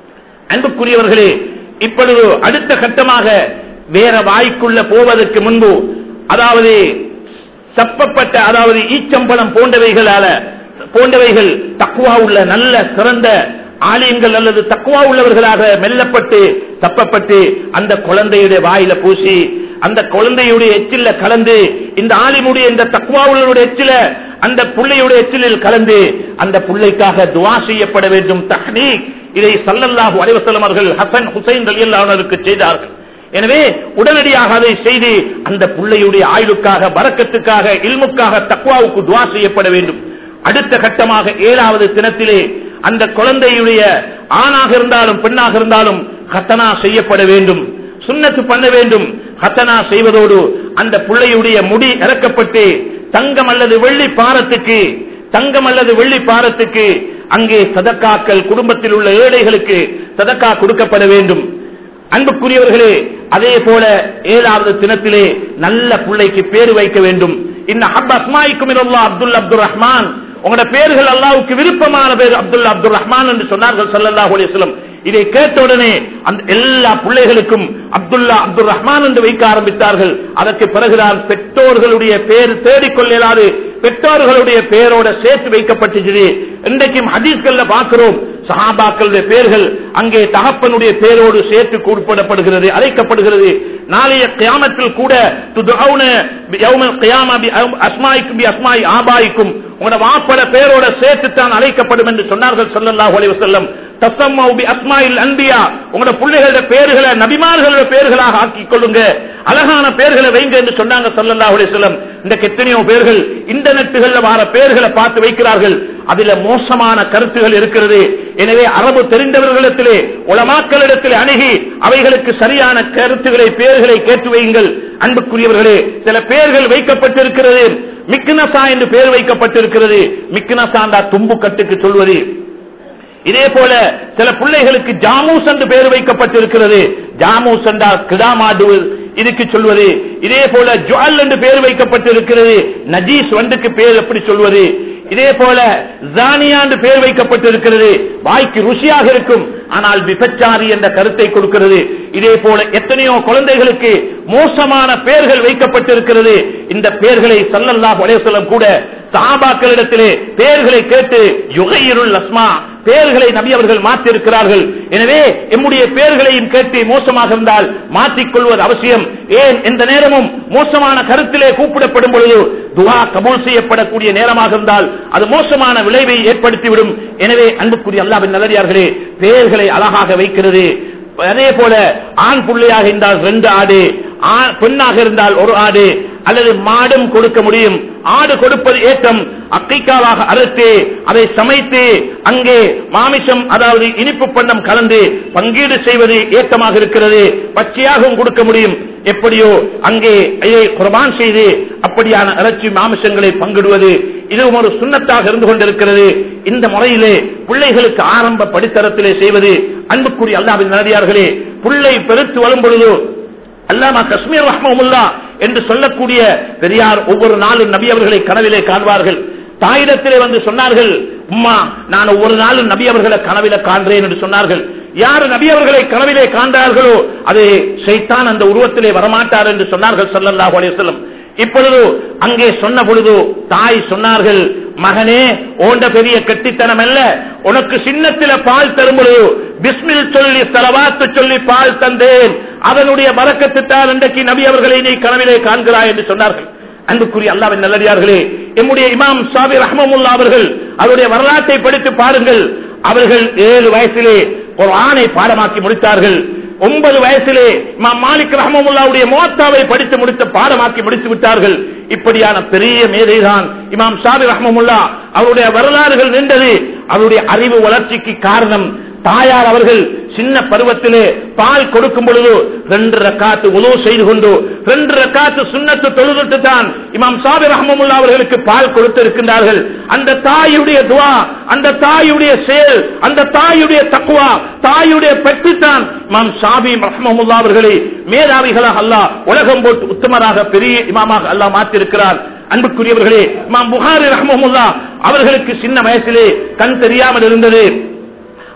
அன்புக்குரியவர்களே இப்பொழுது அடுத்த கட்டமாக வேற வாய்க்குள்ள போவதற்கு முன்பு அதாவது சப்பப்பட்ட அதாவது ஈச்சம்பழம் போன்றவைகளால போன்றவைகள் தக்குவா உள்ள நல்ல சிறந்த ஆலயங்கள் அல்லது தக்குவா உள்ளவர்களாக மெல்லப்பட்டு தப்பப்பட்டு அந்த குழந்தையுடைய வாயில பூசி அந்த குழந்தையுடைய எச்சில கலந்து இந்த ஆலிமுடைய இந்த தக்குவா உள்ளவருடைய எச்சில அந்த புள்ளையுடைய எச்சிலில் கலந்து அந்த புள்ளைக்காக துவா செய்யப்பட வேண்டும் தஹ்னீக் இதை சல்லல்லாஹு அலைஹி வஸல்லம் அவர்கள் ஹசன் ஹுசைன் ரலியல்லாஹு அன்ஹுக்கு செய்தார்கள் எனவே உடனடியாக அதை செய்து அந்த புள்ளையுடைய ஆயுளுக்காக பறக்கத்துக்காக இல்முக்காக தக்வாவுக்கு துவா செய்யப்பட வேண்டும் அடுத்த கட்டமாக ஏழாவது தினத்திலே அந்த குழந்தையுடைய ஆணாக இருந்தாலும் பெண்ணாக இருந்தாலும் ஹத்தனா செய்யப்பட வேண்டும் சுண்ணத்து பண்ண வேண்டும் ஹத்தனா செய்வதோடு அந்த பிள்ளையுடைய முடி இறக்கப்பட்டு தங்கம் அல்லது வெள்ளி பாரத்துக்கு தங்கம் அல்லது வெள்ளி பாரத்துக்கு அங்கே சதக்காக்கள் குடும்பத்தில் உள்ள ஏழைகளுக்கு சதக்கா கொடுக்கப்பட வேண்டும் அன்புக்குரியவர்களே அதே போல ஏழாவது தினத்திலே நல்ல பிள்ளைக்கு பேரு வைக்க வேண்டும் இந்த ஹப் அஸ்மாய்க்கும் அப்துல் அப்துல் ரஹ்மான் உங்களோட பேர்கள் அல்லாவுக்கு விருப்பமான பேர் அப்துல் அப்துல் ரஹ்மான் என்று சொன்னார்கள் சல்லல்லாஹு அலைஹி வஸல்லம் இதை கேட்ட உடனே அந்த எல்லா பிள்ளைகளுக்கும் அப்துல்லா அப்துல் ரஹ்மான் என்று வைக்க ஆரம்பித்தார்கள் அதற்கு பிறகுதான் பெற்றோர்களுடைய பேர் தேடிக்கொள்ள இயலாது பெற்றோர்களுடைய பேரோட சேர்த்து வைக்கப்பட்டுச்சு இன்றைக்கும் ஹதீஸ்கள்ல பார்க்கிறோம் சஹாபாக்களுடைய பேர்கள் அங்கே தகப்பனுடைய பேரோடு சேர்த்து கூப்பிடப்படுகிறது அழைக்கப்படுகிறது நாளைய கியாமத்தில் கூட துதுஅவுன யௌமல் கியாமா பி அஸ்மாயிக்கும் பி அஸ்மாய் ஆபாய்க்கும் உங்களோட வாப்பட பேரோட சேர்த்து தான் அழைக்கப்படும் என்று சொன்னார்கள் ஸல்லல்லாஹு அலைஹி வஸல்லம் தசம்மு பி அஸ்மாயில் அன்பியா உங்களோட பிள்ளைகளோட பேர்களை நபிமார்களோட பேர்களாக ஆக்கிக் கொள்ளுங்க அழகான பேர்களை வைங்க என்று சொன்னாங்க ஸல்லல்லாஹு அலைஹி வஸல்லம் இந்த எத்தனையோ பேர்கள் இன்டர்நெட்டுகள்ல வர பேர்களை பார்த்து வைக்கிறார்கள் அதுல மோசமான கருத்துகள் இருக்கிறது எனவே அரபு தெரிந்தவர்களிடத்திலே உலமாக்களிடத்திலே அணுகி அவைகளுக்கு சரியான கருத்துக்களை பேர்களை கேட்டு வையுங்கள் அன்புக்குரியவர்களே சில பேர்கள் வைக்கப்பட்டிருக்கிறது மிக்னசா என்று பெயர் வைக்கப்பட்டிருக்கிறது மிக்னசாண்டா தும்பு கட்டுக்கு சொல்வது இதே போல சில பிள்ளைகளுக்கு ஜாமூஸ் என்று பெயர் வைக்கப்பட்டிருக்கிறது ஜாமூஸ் என்றால் கிடாமாடு இதுக்கு சொல்வது இதே போல ஜுவல் என்று பெயர் வைக்கப்பட்டிருக்கிறது நஜீஸ் வண்டுக்கு பெயர் எப்படி சொல்வது இதே போல ஜானியா என்று பெயர் வைக்கப்பட்டிருக்கிறது வாய்க்கு ருசியாக இருக்கும் ஆனால் விபச்சாரி என்ற கருத்தை கொடுக்கிறது இதே போல எத்தனையோ குழந்தைகளுக்கு மோசமான பெயர்கள் வைக்கப்பட்டிருக்கிறது இந்த பெயர்களை சல்லல்லாஹு அலைஹி வஸல்லம் கூட சஹாபாக்களிடத்திலே பெயர்களை கேட்டு யுகையிருள் அஸ்மா பெயர்களை நபி அவர்கள் மாற்றிருக்கிறார்கள் எனவே எம்முடைய பெயர்களையும் கேட்டு மோசமாக இருந்தால் மாற்றிக்கொள்வது அவசியம் ஏன் எந்த நேரமும் மோசமான கருத்திலே கூப்பிடப்படும் பொழுது துவா கபூல் செய்யப்படக்கூடிய நேரமாக இருந்தால் அது மோசமான விளைவை ஏற்படுத்திவிடும் எனவே அன்புக்குரிய அல்லாவின் நல்லடியார்களே பெயர்களை அழகாக வைக்கிறது அதே போல ஆண் பிள்ளையாக இருந்தால் ரெண்டு ஆடு ஆண் பெண்ணாக இருந்தால் ஒரு ஆடு அல்லது மாடும் கொடுக்க முடியும் ஆடு கொடுப்பது ஏற்றம் அக்கைக்காவாக அறுத்து அதை சமைத்து அங்கே மாமிசம் அதாவது இனிப்பு பண்ணம் கலந்து பங்கீடு செய்வது ஏற்றமாக இருக்கிறது பச்சையாகவும் கொடுக்க முடியும் எப்படியோ அங்கே இதை குர்பான் செய்து அப்படியான இறைச்சி மாமிசங்களை பங்கிடுவது இதுவும் ஒரு சுண்ணத்தாக இருந்து கொண்டிருக்கிறது இந்த முறையிலே பிள்ளைகளுக்கு ஆரம்ப படித்தரத்திலே செய்வது அன்புக்குரிய அல்லாவின் நடிகார்களே பிள்ளை பெருத்து வரும் பொழுது அல்லாமா கஸ்மீர் ரஹ்மமுல்லா என்று சொல்லக்கூடிய பெரியார் ஒவ்வொரு நாளும் நபி அவர்களை கனவிலே காண்பார்கள் தாயிடத்திலே வந்து சொன்னார்கள் உம்மா நான் ஒவ்வொரு நாளும் நபி அவர்களை கனவில காண்றேன் என்று சொன்னார்கள் யார் நபி அவர்களை கனவிலே காண்றார்களோ அது ஷைத்தான் அந்த உருவத்திலே வரமாட்டார் என்று சொன்னார்கள் ஸல்லல்லாஹு அலைஹி வஸல்லம் இப்பொழுது அங்கே சொன்ன பொழுது தாய் சொன்னார்கள் மகனே ஓண்ட பெரிய கெட்டித்தனம் அல்ல உனக்கு சின்னத்தில பால் தரும் பொழுது பிஸ்மில் சொல்லி செலவாத்து சொல்லி பால் தந்தேன் அதனுடைய பறக்கத்து தான் இன்றைக்கு நபி அவர்களை நீ கனவிலே காண்கிறாய் என்று சொன்னார்கள் அன்புக்குரிய அல்லாவின் நல்லடியார்களே எம்முடைய இமாம் சாபி ரஹ்மமுல்லா அவர்கள் அவருடைய வரலாற்றை படித்து பாருங்கள் அவர்கள் ஏழு வயசிலே ஒரு ஆணை பாடமாக்கி முடித்தார்கள் ஒன்பது வயசிலே இமாம் மாலிக் ரஹமமுல்லாவுடைய மோத்தாவை படித்து முடித்து பாடமாக்கி முடித்து விட்டார்கள் இப்படியான பெரிய மேதைதான் இமாம் ஷாபி ரஹமமுல்லா அவருடைய வரலாறுகள் நின்றது அவருடைய அறிவு வளர்ச்சிக்கு காரணம் தாயார் அவர்கள் சின்ன பருவத்திலே பால் கொடுக்கும் பொழுது ரெண்டு ரக்காத்து உதவு செய்து கொண்டு ரெண்டு ரக்காத்து சுண்ணத்து தொழுதுட்டு தான் இமாம் சாபி ரஹமுல்லா அவர்களுக்கு பால் கொடுத்திருக்கின்றார்கள் அந்த தாயுடைய துவா அந்த தாயுடைய செயல் அந்த தாயுடைய தக்குவா தாயுடைய பெற்றுத்தான் இமாம் சாபி ரஹமுல்லா அவர்களை மேதாவிகளாக அல்லாஹ் உலகம் போட்டு உத்தமராக பெரிய இமாமாக அல்லாஹ் மாற்றிருக்கிறார் அன்புக்குரியவர்களே இமாம் புகாரி ரஹமுல்லா அவர்களுக்கு சின்ன வயசிலே கண் தெரியாமல் இருந்தது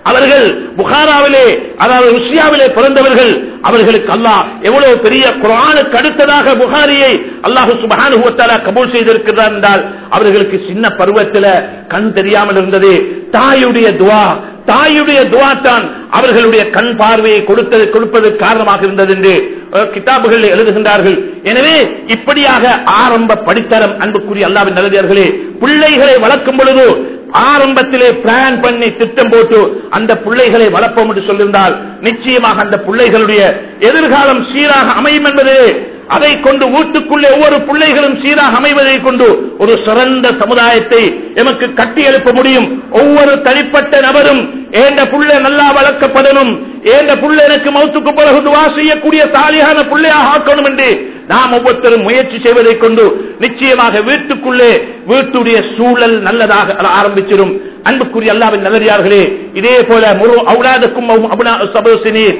அவர்கள் புகாராவிலே அதாவது ருஷ்யாவிலே பிறந்தவர்கள் அவர்களுக்கு அல்லாஹ் எவ்வளவு பெரிய குரானுக்கு அடுத்ததாக புகாரியை அல்லாஹு சுபஹானுஹு வ தஆலா கபூல் செய்திருக்கிறார் என்றால் அவர்களுக்கு சின்ன பருவத்தில் கண் தெரியாமல் இருந்தது தாயுடைய துவா தாயுடைய துவா தான் அவர்களுடைய கண் பார்வையை கொடுத்தது கொடுப்பதற்கு காரணமாக இருந்தது என்று அஹ், கிதாபுகளில் எழுதுகின்றார்கள் எனவே இப்படியாக ஆரம்ப படித்தரம் அன்புக்குரிய அல்லாவின் நல்லதியர்களே பிள்ளைகளை வளர்க்கும் பொழுது ஆரம்பத்திலே பிளான் பண்ணி திட்டம் போட்டு அந்த பிள்ளைகளை வளர்ப்போம் என்று சொல்லியிருந்தால் நிச்சயமாக அந்த பிள்ளைகளுடைய எதிர்காலம் சீராக அமையும் என்பது அதை கொண்டு வீட்டுக்குள்ளே ஒவ்வொரு பிள்ளைகளும் சீராக அமைவதை கொண்டு ஒரு சிறந்த சமுதாயத்தை எமக்கு கட்டி எழுப்ப முடியும் ஒவ்வொரு தனிப்பட்ட நபரும் ஏண்ட புள்ள நல்லா வளர்க்கப்படணும் ஏண்ட புள்ள எனக்கு மௌத்துக்கு பிறகு துவா செய்யக்கூடிய சாலியான புள்ளையாக ஆக்கணும் என்று நாம் ஒவ்வொருத்தரும் முயற்சி செய்வதை கொண்டு நிச்சயமாக வீட்டுக்குள்ளே வீட்டுடைய சூழல் நல்லதாக ஆரம்பிச்சிடும் அன்புக்குரிய அல்லாவின் நல்லடியார்களே இதே போல முரு அவுலாதுக்கும் அபுனா சபோசினீர்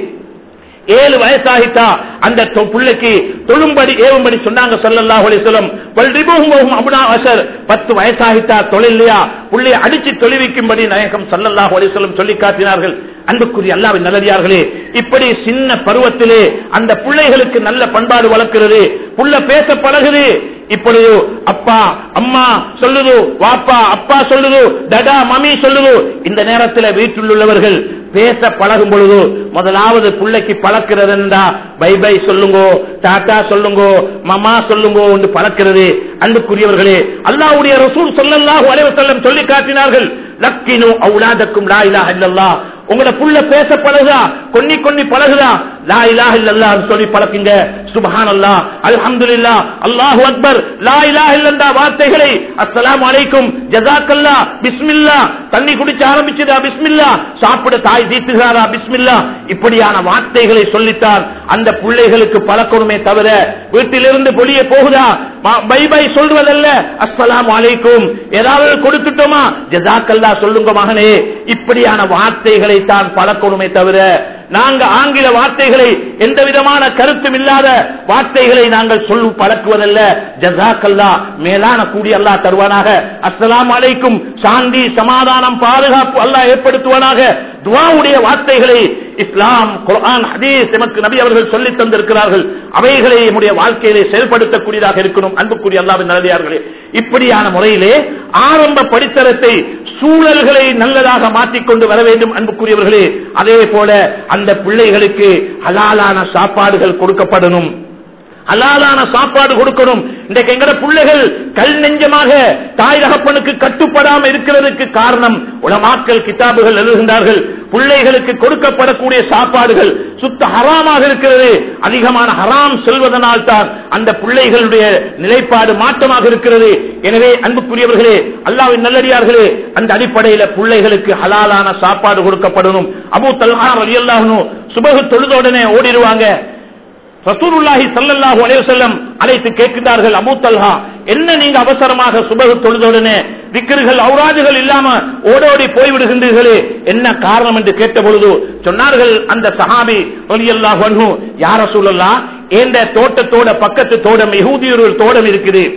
ஏழு வயசாகிட்டா அந்த தொ- பிள்ளைக்கு தொழும்படி ஏவும்படி சொன்னாங்க சொல்லல்லாஹு அலைஹி வஸல்லம் வல் ரிபுஹும் அப்னா அஷர் பத்து வயசாகிட்டா தொழில்லையா புள்ளைய அடிச்சு தொழிவிக்கும்படி நாயகம் ஸல்லல்லாஹு அலைஹி வஸல்லம் சொல்லி காட்டினார்கள் அன்புக்குரிய அல்லாஹ்வின் நல்லடியார்களே இப்படி சின்ன பருவத்திலே அந்த பிள்ளைகளுக்கு நல்ல பண்பாடு வளர்க்கிறது புள்ள பேச பழகுது இப்பொழுது அப்பா அம்மா சொல்லுது வாப்பா அப்பா சொல்லுது டடா மம்மி சொல்லுது இந்த நேரத்தில் வீட்டில் உள்ளவர்கள் பேச பழகும் பொழுது முதலாவது பிள்ளைக்கு பழக்கிறது என்றா பை பை சொல்லுங்கோ டாட்டா சொல்லுங்கோ மமா சொல்லுங்கோ என்று பழக்கிறது அன்புக்குரியவர்களே அல்லாஹ்வுடைய ரசூல் ஸல்லல்லாஹு அலைஹி வஸல்லம் சொல்லி காட்டினார்கள் லக்கினு அவுலாதக்கும் லா இலாஹ இல்லல்லாஹ் உங்களோட புள்ள பேச பழகுதா கொன்னி கொன்னி பழகுதா லா இலாஹ இல்லல்லாஹ் சொல்லி பழக்குங்க சுப்ஹானல்லாஹ் அல்ஹம்துலில்லாஹ் அல்லாஹு அக்பர் லா இலாஹ இல்லல்லாஹ் வார்த்தைகளை அஸ்ஸலாமு அலைக்கும் ஜஸாக்கல்லாஹ் பிஸ்மில்லாஹ் தண்ணி குடிச்ச ஆரம்பிச்சதா பிஸ்மில்லாஹ் சாப்பிட தாய் தீட்டுகிறாரா பிஸ்மில்லாஹ் இப்படியான வார்த்தைகளை சொல்லித்தார் அந்த பிள்ளைகளுக்கு பழக்கணுமே தவிர வீட்டிலிருந்து வெளியே போகுதா ம- பை பை சொல்வதல்ல அஸ்ஸலாமு அலைக்கும் ஏதாவது கொடுத்துட்டோமா ஜஸாக்கல்லா சொல்லுங்க மகனே இப்படியான வார்த்தைகளை தான் பழக்கணுமே தவிர நாங்க ஆங்கில வார்த்தைகளை எந்த விதமான கருத்தும் இல்லாத வார்த்தைகளை நாங்கள் சொல்லு பழக்குவதல்ல ஜஸாக்கல்லா மேலான கூடி அல்லாஹ் தருவானாக அஸ்ஸலாமு அலைக்கும் சாந்தி சமாதானம் பாதுகாப்பு அல்லாஹ் ஏற்படுத்துவானாக துவாவுடைய வார்த்தைகளை இஸ்லாம் குர்ஆன் ஹதீஸ் எமக்கு நபி அவர்கள் சொல்லி தந்திருக்கிறார்கள் அவைகளை நம்முடைய வாழ்க்கையிலே செயல்படுத்தக்கூடியதாக இருக்கணும் அன்புக்குரிய அல்லாவின் நல்லதார்களே இப்படியான முறையிலே ஆரம்ப படித்தரத்தை சூழல்களை நல்லதாக மாற்றிக்கொண்டு வர வேண்டும் அன்புக்குரியவர்களே அதே போல அந்த பிள்ளைகளுக்கு ஹலாலான சாப்பாடுகள் கொடுக்கப்படணும் ஹலாலான சாப்பாடு கொடுக்கணும் இன்றைக்கு எங்கட பிள்ளைகள் கல் நெஞ்சமாக தாய் தகப்பனுக்கு கட்டுப்படாம இருக்கிறதுக்கு காரணம் உலமாக்கல் கிதாபுகள் எழுதுகின்றார்கள் பிள்ளைகளுக்கு கொடுக்கப்படக்கூடிய சாப்பாடுகள் சுத்த ஹராமாக இருக்கிறது அதிகமான ஹராம் செல்வதனால் தான் அந்த பிள்ளைகளுடைய நிலைப்பாடு மாற்றமாக இருக்கிறது எனவே அன்புக்குரியவர்களே அல்லாவின் நல்லடியார்களே அந்த அடிப்படையில பிள்ளைகளுக்கு ஹலாலான சாப்பாடு கொடுக்கப்படணும் அபூ தல்ஹா ரலியல்லாஹு சுபகு தொழுதோடனே ஓடிடுவாங்க ரசூலுல்லாஹி ஸல்லல்லாஹு அலைஹி வஸல்லம் அழைத்து கேட்கிறார்கள் அபூ தல்ஹா என்ன நீங்க அவசரமாக சுபஹ் தொழுதோடனே விக்கிர்கள் ஔராதுகள் இல்லாம ஓடோடி போய்விடுகின்றீர்களே என்ன காரணம் என்று கேட்ட பொழுது சொன்னார்கள் அந்த சஹாபி ரலியல்லாஹு அன்ஹு யா ரசூலல்லாஹ் ஏண்ட தோட்டத்தோட பக்கத்து தோட்டம் யஹூதியர் ஒரு தோட்டம் இருக்குது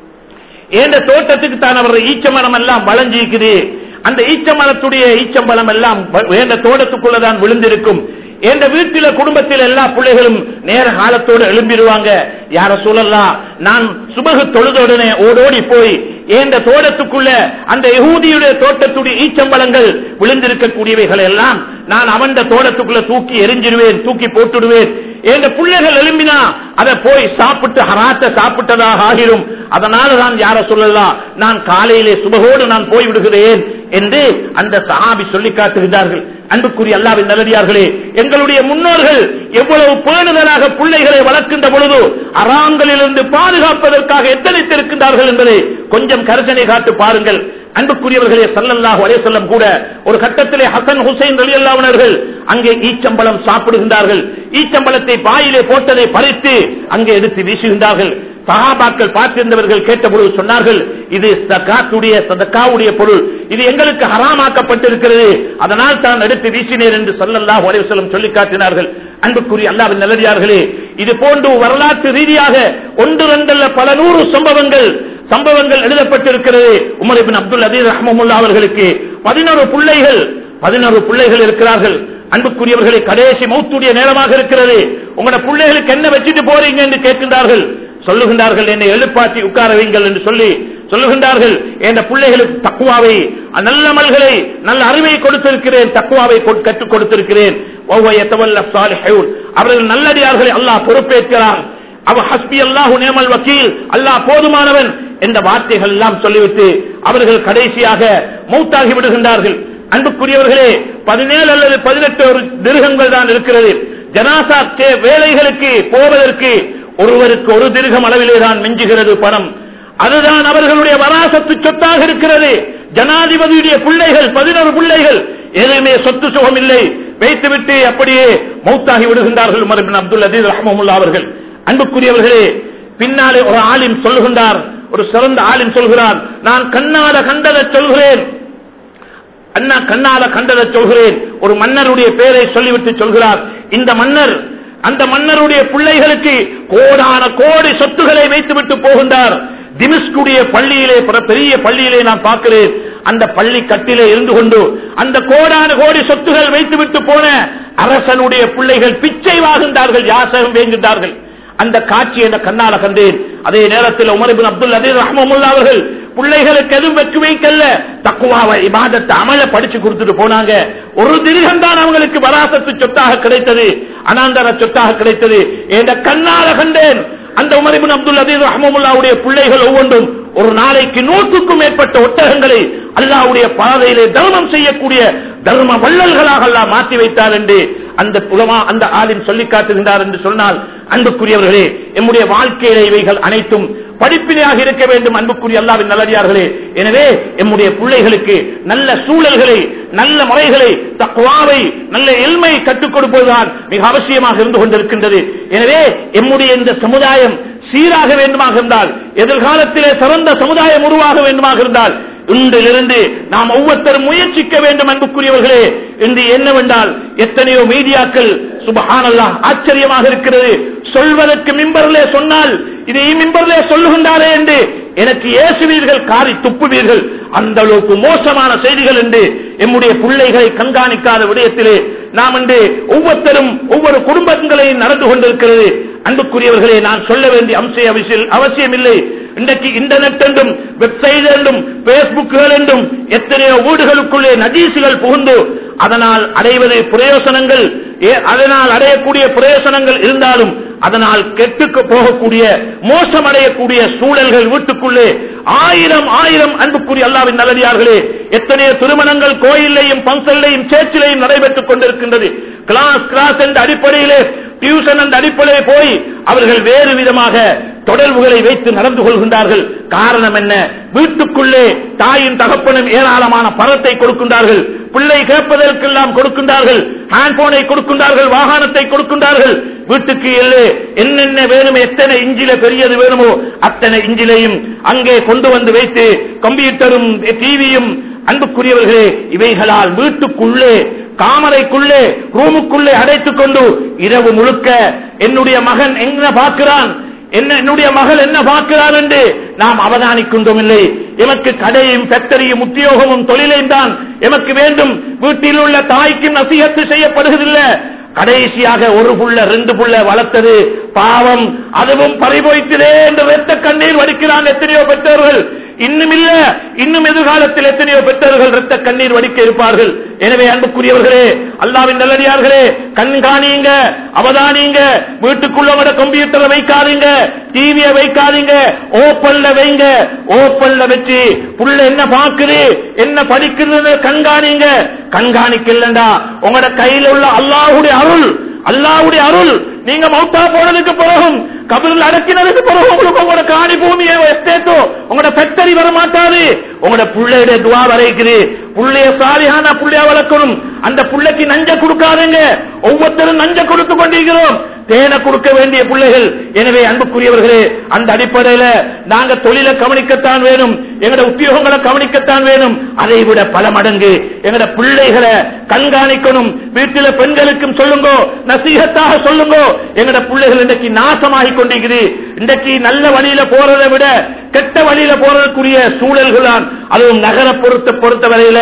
ஏண்ட தோட்டத்துக்கு தான் அவர் ஈச்சமரம் எல்லாம் வளைஞ்சிருக்குது அந்த ஈச்சமரத்துடைய ஈச்சம்பழம் எல்லாம் வேண்ட தோட்டத்துக்குள்ளதான் விழுந்திருக்கும் எந்த வீட்டில குடும்பத்தில் எல்லா பிள்ளைகளும் நேர காலத்தோடு எழும்பிடுவாங்க யார சொல்லலாம் நான் சுபகு தொழுதோடனே ஓடோடி போய் எந்த தோட்டத்துக்குள்ள அந்த யகூதியுடைய தோட்டத்துடைய ஈச்சம்பழங்கள் விழுந்திருக்கக்கூடியவைகள் எல்லாம் நான் அவன் தோட்டத்துக்குள்ள தூக்கி எரிஞ்சிடுவேன் தூக்கி போட்டுடுவேன் எங்க பிள்ளைகள் எழும்பினா அதை போய் சாப்பிட்டு ஹராத்த சாப்பிட்டதாக ஆகிடும் அதனால தான் யார சொல்லலாம் நான் காலையிலே சுபகோடு நான் போய் விடுகிறேன் என்று அந்த சஹாபி சொல்லி காட்டுகிறார்கள் அன்புக்குரிய அல்லாவின் நல்லடியார்களே எங்களுடைய முன்னோர்கள் எவ்வளவு பேணுதலாக பிள்ளைகளை வளர்க்கின்ற பொழுது அறாங்களிலிருந்து பாதுகாப்பதற்காக எத்தனைத்திருக்கின்றார்கள் என்பதை கொஞ்சம் கருத்தனை காட்டு பாருங்கள் அன்புக்குரியவர்களே சல்லல்லாஹு அலைஹி வஸல்லம் கூட ஒரு கட்டத்திலே ஹசன் ஹுசைன் ரலியல்லாஹு அவர்கள் அங்கே ஈச்சம்பழம் சாப்பிடுகின்றார்கள் ஈச்சம்பழத்தை பாயிலே போட்டதை பறித்து அங்கே எடுத்து வீசுகின்றார்கள் சஹாபாக்கள் பார்த்திருந்தவர்கள் கேட்டபொழுது சொன்னார்கள் இது சகாத்துடைய சதக்காவுடைய பொருள் இது எங்களுக்கு ஹராமாக்கப்பட்டிருக்கிறது அதனால் தான் எடுத்து வீசினேர் என்று சல்லல்லாஹு அலைஹி வஸல்லம் சொல்லி காட்டினார்கள் அன்புக்குரிய அல்லாஹ்வின் நல்லடியார்களே இது போன்று வரலாற்று ரீதியாக ஒன்று ரெண்டல்ல பல நூறு சம்பவங்கள் சம்பவங்கள் எழுதப்பட்டிருக்கிறது உமர் இபின் அப்துல் அதீஸ் ரஹ்மமுல்லா அவர்களுக்கு பதினோரு பிள்ளைகள் பதினோரு பிள்ளைகள் இருக்கிறார்கள் அன்புக்குரியவர்களை கடைசி மௌத்துடைய நேரமாக இருக்கிறது உங்களோட பிள்ளைகளுக்கு என்ன வச்சுட்டு போறீங்க என்று கேட்கின்றார்கள் சொல்லுகின்றார்கள் என்னை எழுப்பாட்டி உட்கார வைங்கள் என்று சொல்லி சொல்லுகின்றார்கள் என் பிள்ளைகளுக்கு தக்குவாவை நல்ல அமல்களை நல்ல அறிவை கொடுத்திருக்கிறேன் தக்குவாவை கொ- கற்றுக் கொடுத்திருக்கிறேன் ஒவ்வொரு எத்தவல்ல சாலிஹூன். அவர்கள் நல்லடியார்களை அல்லாஹ் பொறுப்பேற்கிறான் அவ ஹஸ்பி அல்லாஹு நேமல் வக்கீல் அல்லாஹ் போதுமானவன் என்ற வார்த்தைகள் எல்லாம் சொல்லிவிட்டு அவர்கள் கடைசியாக மௌத்தாகி விடுகின்றார்கள் அன்புக்குரியவர்களே பதினேழு அல்லது பதினெட்டு ஒரு திருகங்கள் தான் இருக்கிறது ஜனாசா தே- வேலைகளுக்கு போவதற்கு ஒருவருக்கு ஒரு திருகம் அளவிலே தான் மிஞ்சுகிறது பணம் அதுதான் அவர்களுடைய வராசத்து சொத்தாக இருக்கிறது ஜனாதிபதியுடைய பிள்ளைகள் பதினோரு பிள்ளைகள் எதுவுமே சொத்து சுகம் இல்லை வைத்துவிட்டு அப்படியே மௌத்தாகி விடுகின்றார்கள் உமர் இப்னு அப்துல் அசீஸ் ரஹ்மமுல்லா அவர்கள் அன்புக்குரியவர்களே பின்னாலே ஒரு ஆலிம் சொல்லுகின்றார் ஒரு சிறந்த ஆலிம் சொல்கிறார் நான் கண்ணாட கண்டதை சொல்கிறேன் அண்ணா கண்ணால கண்டதை சொல்கிறேன் ஒரு மன்னருடைய பெயரை சொல்லிவிட்டு சொல்கிறார் இந்த மன்னர் அந்த மன்னருடைய பிள்ளைகளுக்கு கோடான கோடி சொத்துக்களை வைத்துவிட்டு போகின்றார் திமிஸ்குடைய பள்ளியிலே பிற- பெரிய பள்ளியிலே நான் பார்க்கிறேன் அந்த பள்ளி கட்டிலே இருந்து கொண்டு அந்த கோடான கோடி சொத்துகள் வைத்துவிட்டு போன அரசனுடைய பிள்ளைகள் பிச்சை வாங்குகின்றார்கள் யாசகம் வேங்குகின்றார்கள் அந்த காட்சி என்ற கண்ணால கண்டேன் அதே நேரத்தில் உமர் இப்னு அப்துல் அதீஸ் ரஹ்மமுல்லா அவர்கள் பிள்ளைகளுக்கு எதுவும் வெக்கு வைக்கல தக்குவாவை இபாதத்தை அமல படிச்சு கொடுத்துட்டு போனாங்க ஒரு திருகம் தான் அவங்களுக்கு வராசத்து சொத்தாக கிடைத்தது அனாந்தர சொத்தாக கிடைத்தது என்ற கண்ணால கண்டேன் அந்த உமர் இப்னு அப்துல் அதீஸ் ரஹ்மமுல்லாவுடைய பிள்ளைகள் ஒவ்வொன்றும் ஒரு நாளைக்கு நூற்றுக்கும் மேற்பட்ட ஒட்டகங்களை அல்லாஹ்வுடைய பாதையிலே தர்மம் செய்யக்கூடிய தர்ம வள்ளல்களாக அல்லாஹ் மாற்றி வைத்தார் என்று அந்த புலமா அந்த ஆலிம் சொல்லி காட்டுகின்றார் என்று சொன்னால் அன்புக்குரியவர்களே எம்முடைய வாழ்க்கையில இவைகள் அனைத்தும் படிப்பினையாக இருக்க வேண்டும் அன்புக்குரிய அல்லாவின் நல்லடியார்களே எனவே எம்முடைய பிள்ளைகளுக்கு நல்ல சூழல்களை நல்ல முறைகளை தக்குவாவை நல்ல எல்மை கற்றுக் கொடுப்பதுதான் மிக அவசியமாக இருந்து கொண்டிருக்கின்றது எனவே எம்முடைய இந்த சமுதாயம் சீராக வேண்டுமாக இருந்தால் எதிர்காலத்திலே சிறந்த சமுதாயம் உருவாக வேண்டுமாக இருந்தால் இன்றிலிருந்து நாம் ஒவ்வொருத்தரும் முயற்சிக்க வேண்டும் அன்புக்குரியவர்களே இன்று என்னவென்றால் எத்தனையோ மீடியாக்கள் சுபஹானல்லாஹ் ஆச்சரியமாக இருக்கிறது சொல்வதற்கு மிம்பர்லே சொன்னால் இதை மிம்பர்லே சொல்லுகின்றாரே என்று எனக்கு ஏசுவீர்கள் காரி துப்புவீர்கள் அந்த அளவுக்கு மோசமான செய்திகள் என்று எம்முடைய பிள்ளைகளை கண்காணிக்காத விடயத்திலே நாம் இன்று ஒவ்வொருத்தரும் ஒவ்வொரு குடும்பங்களையும் நடந்து கொண்டிருக்கிறது அன்புக்குரியவர்களே நான் சொல்ல வேண்டிய அம்சம் அவசியம் அவசியம் இல்லை இன்றைக்கு இன்டர்நெட் என்றும் வெப்சைட் என்றும் பேஸ்புக்குகள் என்றும் எத்தனையோ வீடுகளுக்குள்ளே நஜீசுகள் புகுந்து அதனால் அடைவது பிரயோசனங்கள் ஏ- அதனால் அடையக்கூடிய பிரயோசனங்கள் இருந்தாலும் அதனால் கெட்டுக்கு போகக்கூடிய மோசமடையக்கூடிய சூழல்கள் வீட்டுக்குள்ளே ஆயிரம் ஆயிரம் அன்புக்குரிய அல்லாவின் நல்லடியார்களே எத்தனையோ திருமணங்கள் கோயிலையும் பங்கல்லையும் சேர்ச்சிலையும் நடைபெற்றுக் கொண்டிருக்கின்றது கிளாஸ் கிளாஸ் என்ற அடிப்படையிலே டியூஷன் என்ற அடிப்படையில் போய் அவர்கள் வேறு விதமாக தொடர்புகளை வைத்து நடந்து கொள்கின்றார்கள் காரணம் என்ன வீட்டுக்குள்ளே தாயின் தகப்பனும் ஏராளமான பணத்தை கொடுக்கின்றார்கள் பிள்ளை கேட்பதற்கெல்லாம் கொடுக்கின்றார்கள் ஹேண்ட்போனை கொடுக்கின்றார்கள் வாகனத்தை கொடுக்கின்றார்கள் வீட்டுக்கு எல்லே என்னென்ன வேணுமோ எத்தனை இஞ்சில பெரியது வேணுமோ அத்தனை இஞ்சிலையும் அங்கே கொண்டு வந்து வைத்து கம்ப்யூட்டரும் டிவியும் அன்புக்குரியவர்களே இவைகளால் வீட்டுக்குள்ளே காமரைக்குள்ளே ரூமுக்குள்ளே அடைத்துக் கொண்டு இரவு முழுக்க என்னுடைய மகன் என்ன பார்க்கிறான் என்ன என்னுடைய மகள் என்ன பார்க்கிறார் என்று நாம் அவதானிக்கின்றோம் இல்லை எமக்கு கடையும் ஃபேக்டரியும் உத்தியோகமும் தொழிலையும் தான் எமக்கு வேண்டும் வீட்டில் உள்ள தாய்க்கும் நசிகத்து செய்யப்படுவதில்லை கடைசியாக ஒரு புள்ள ரெண்டு புள்ள வளர்த்தது பாவம் அதுவும் பறிபோய்த்ததே என்று வெத்த கண்ணீர் வடிக்கிறான் எத்தனையோ பெற்றோர்கள் இன்னும் இல்ல இன்னும் எதிர்காலத்தில் எத்தனையோ பெற்றோர்கள் ரத்த கண்ணீர் வடிக்க இருப்பார்கள் எனவே அன்புக்குரியவர்களே அல்லாவின் நல்லடியார்களே கண்காணியுங்க அவதானியுங்க வீட்டுக்குள்ள உங்களோட கம்ப்யூட்டரை வைக்காதீங்க டிவியை வைக்காதீங்க ஓப்பன்ல வைங்க ஓப்பன்ல வச்சு புள்ள என்ன பாக்குது என்ன படிக்குதுன்னு கண்காணிங்க கண்காணிக்கலண்டா உங்களோட கையில உள்ள அல்லாஹ்வுடைய அருள் அல்லாஹ்வுடைய அருள் நீங்க மௌத்தா போனதுக்கு பிறகும் கபில் அடக்கினதுக்கு பிறகு உங்களுக்கு உங்களோட காணி பூமியை எஸ்டேட்டோ உங்களோட ஃபேக்டரி வர மாட்டாது உங்களோட புள்ளையுடைய துவா வரைக்குது புள்ளைய சாலியான புள்ளைய வளர்க்கணும் அந்த புள்ளைக்கு நஞ்ச கொடுக்காதீங்க ஒவ்வொருத்தரும் நஞ்ச கொடுத்து கொண்டிருக்கிறோம் தேனை கொடுக்க வேண்டிய பிள்ளைகள் எனவே அன்புக்குரியவர்களே அந்த அடிப்படையில நாங்க தொழிலை கவனிக்கத்தான் வேணும் எங்கட உத்தியோகங்களை கவனிக்கத்தான் வேணும் அதை விட பல மடங்கு எங்கட பிள்ளைகளை கண்காணிக்கணும் வீட்டில பெண்களுக்கும் சொல்லுங்க நசீகத்தாக சொல்லுங்க எங்கட பிள்ளைகள் இன்றைக்கு நாசமாகி கொண்டிருக்குது இன்றைக்கு நல்ல வழியில போறதை விட கெட்ட வழியில போறதுக்குரிய சூழல்கள் தான் அதுவும் நகர பொறுத்த பொறுத்த வரையில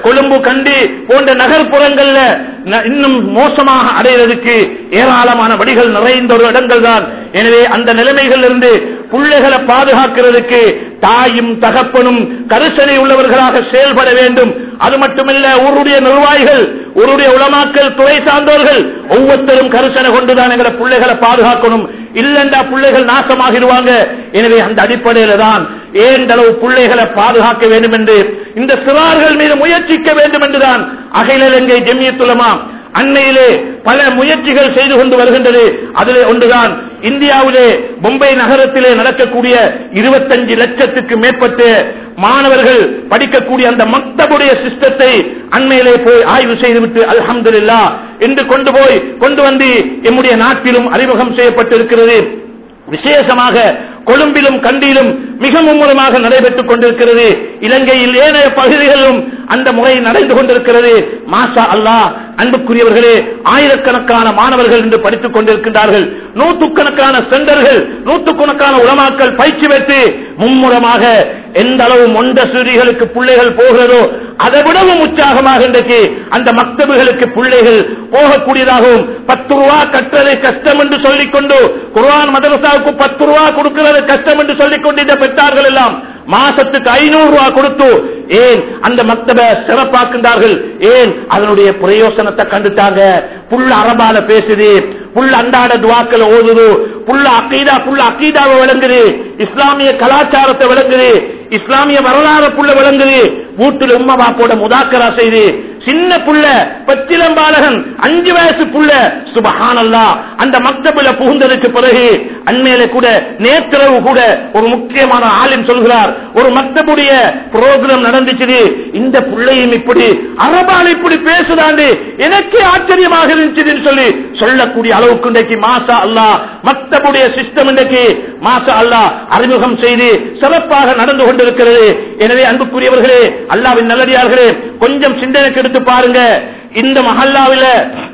கொழும்பு கண்டி போன்ற நகர்ப்புறங்கள்ல ந- இன்னும் மோசமாக அடைகிறதுக்கு ஏராளமான வழிகள் நிறைந்த ஒரு இடங்கள் தான் எனவே அந்த நிலைமைகள் இருந்து பிள்ளைகளை பாதுகாக்கிறதுக்கு தாயும் தகப்பனும் கரிசனை உள்ளவர்களாக செயல்பட வேண்டும் அது மட்டுமல்ல ஊருடைய நிர்வாகிகள் ஊருடைய உலமாக்கல் துறை சார்ந்தவர்கள் ஒவ்வொருத்தரும் கரிசனை கொண்டுதான் எங்களை பிள்ளைகளை பாதுகாக்கணும் இல்லண்டா பிள்ளைகள் நாசமாகிடுவாங்க எனவே அந்த அடிப்படையில தான் ஏண்டளவு பிள்ளைகளை பாதுகாக்க வேண்டும் என்று இந்த சிறார்கள் மீது முயற்சிக்க வேண்டும் என்றுதான் அகில இலங்கை ஜெமியத்துலமா அன்னையிலே பல முயற்சிகள் செய்து கொண்டு வருகின்றது அதிலே ஒன்றுதான் இந்தியாவிலே மும்பை நகரத்திலே நடக்கக்கூடிய இருபத்தஞ்சு லட்சத்துக்கு மேற்பட்ட மாணவர்கள் படிக்கக்கூடிய அந்த மக்தபுடைய சிஸ்டத்தை அண்மையிலே போய் ஆய்வு செய்துவிட்டு அல்ஹம்துலில்லாஹ் என்று கொண்டு போய் கொண்டு வந்து எம்முடைய நாட்டிலும் அறிமுகம் செய்யப்பட்டிருக்கிறது விசேஷமாக கொழும்பிலும் கண்டியிலும் மிக மும்முரமாக நடைபெற்றுக் கொண்டிருக்கிறது இலங்கையில் ஏனைய பகுதிகளிலும் அந்த முறை நடந்து கொண்டிருக்கிறது மாஷா அல்லாஹ் அன்புக்குரியவர்களே ஆயிரக்கணக்கான மாணவர்கள் இன்று படித்துக் கொண்டிருக்கின்றார்கள் நூற்றுக்கணக்கான சென்டர்கள் நூற்றுக்கணக்கான உலமாக்கள் பயிற்சி பெற்று மும்முரமாக எந்த அளவு மொண்ட சுரிகளுக்கு பிள்ளைகள் போகிறதோ அதை விடவும் உற்சாகமாக இன்றைக்கு அந்த மக்தபுகளுக்கு பிள்ளைகள் போகக்கூடியதாகவும் பத்து ரூபா கட்டுறது கஷ்டம் என்று சொல்லிக் கொண்டு குர்ஆன் மதரசாவுக்கு பத்து ரூபா கொடுக்கிறது கஷ்டம் என்று சொல்லிக் கொண்டு இந்த பெற்றார்கள் எல்லாம் மாசத்துக்கு ஐநூறு ரூபாய் கொடுத்து ஏன் அந்த மக்தப சிறப்பாக்குகின்றார்கள் ஏன் அதனுடைய பிரயோசனத்தை கண்டுட்டாங்க புள்ள அரபால பேசுது புள்ள அன்றாட துவாக்களை ஓதுது புள்ள அக்கீதா புள்ள அக்கீதாவை விளங்குது இஸ்லாமிய கலாச்சாரத்தை விளங்குது இஸ்லாமிய வரலாறு புள்ள விளங்குது வீட்டுல உம்மா பாப்போட முதாக்கரா செய்து சின்ன புள்ள பச்சிலம் பாலகன் அஞ்சு வயசு புள்ள சுபஹானல்லா அந்த மக்தபில புகுந்ததுக்கு பிறகு அண்மையில கூட நேற்றிரவு கூட ஒரு முக்கியமான ஆளின் சொல்கிறார் ஒரு மக்தபுடைய புரோகிராம் நடந்துச்சு இந்த புள்ளையும் இப்படி அரபால் இப்படி பேசுதாண்டு எனக்கே ஆச்சரியமாக இருந்துச்சுன்னு சொல்லி சொல்லக்கூடிய அளவுக்கு இன்றைக்கு மாசா அல்லா மக்தபுடைய சிஸ்டம் இன்றைக்கு மாசா அல்லா அறிமுகம் செய்து சிறப்பாக நடந்து கொண்டிருக்கிறது எனவே அன்புக்குரியவர்களே அல்லாவின் நல்லடியார்களே கொஞ்சம் சிந்தனைக்கு எடுத்து பாருங்க இந்த மஹல்லாவில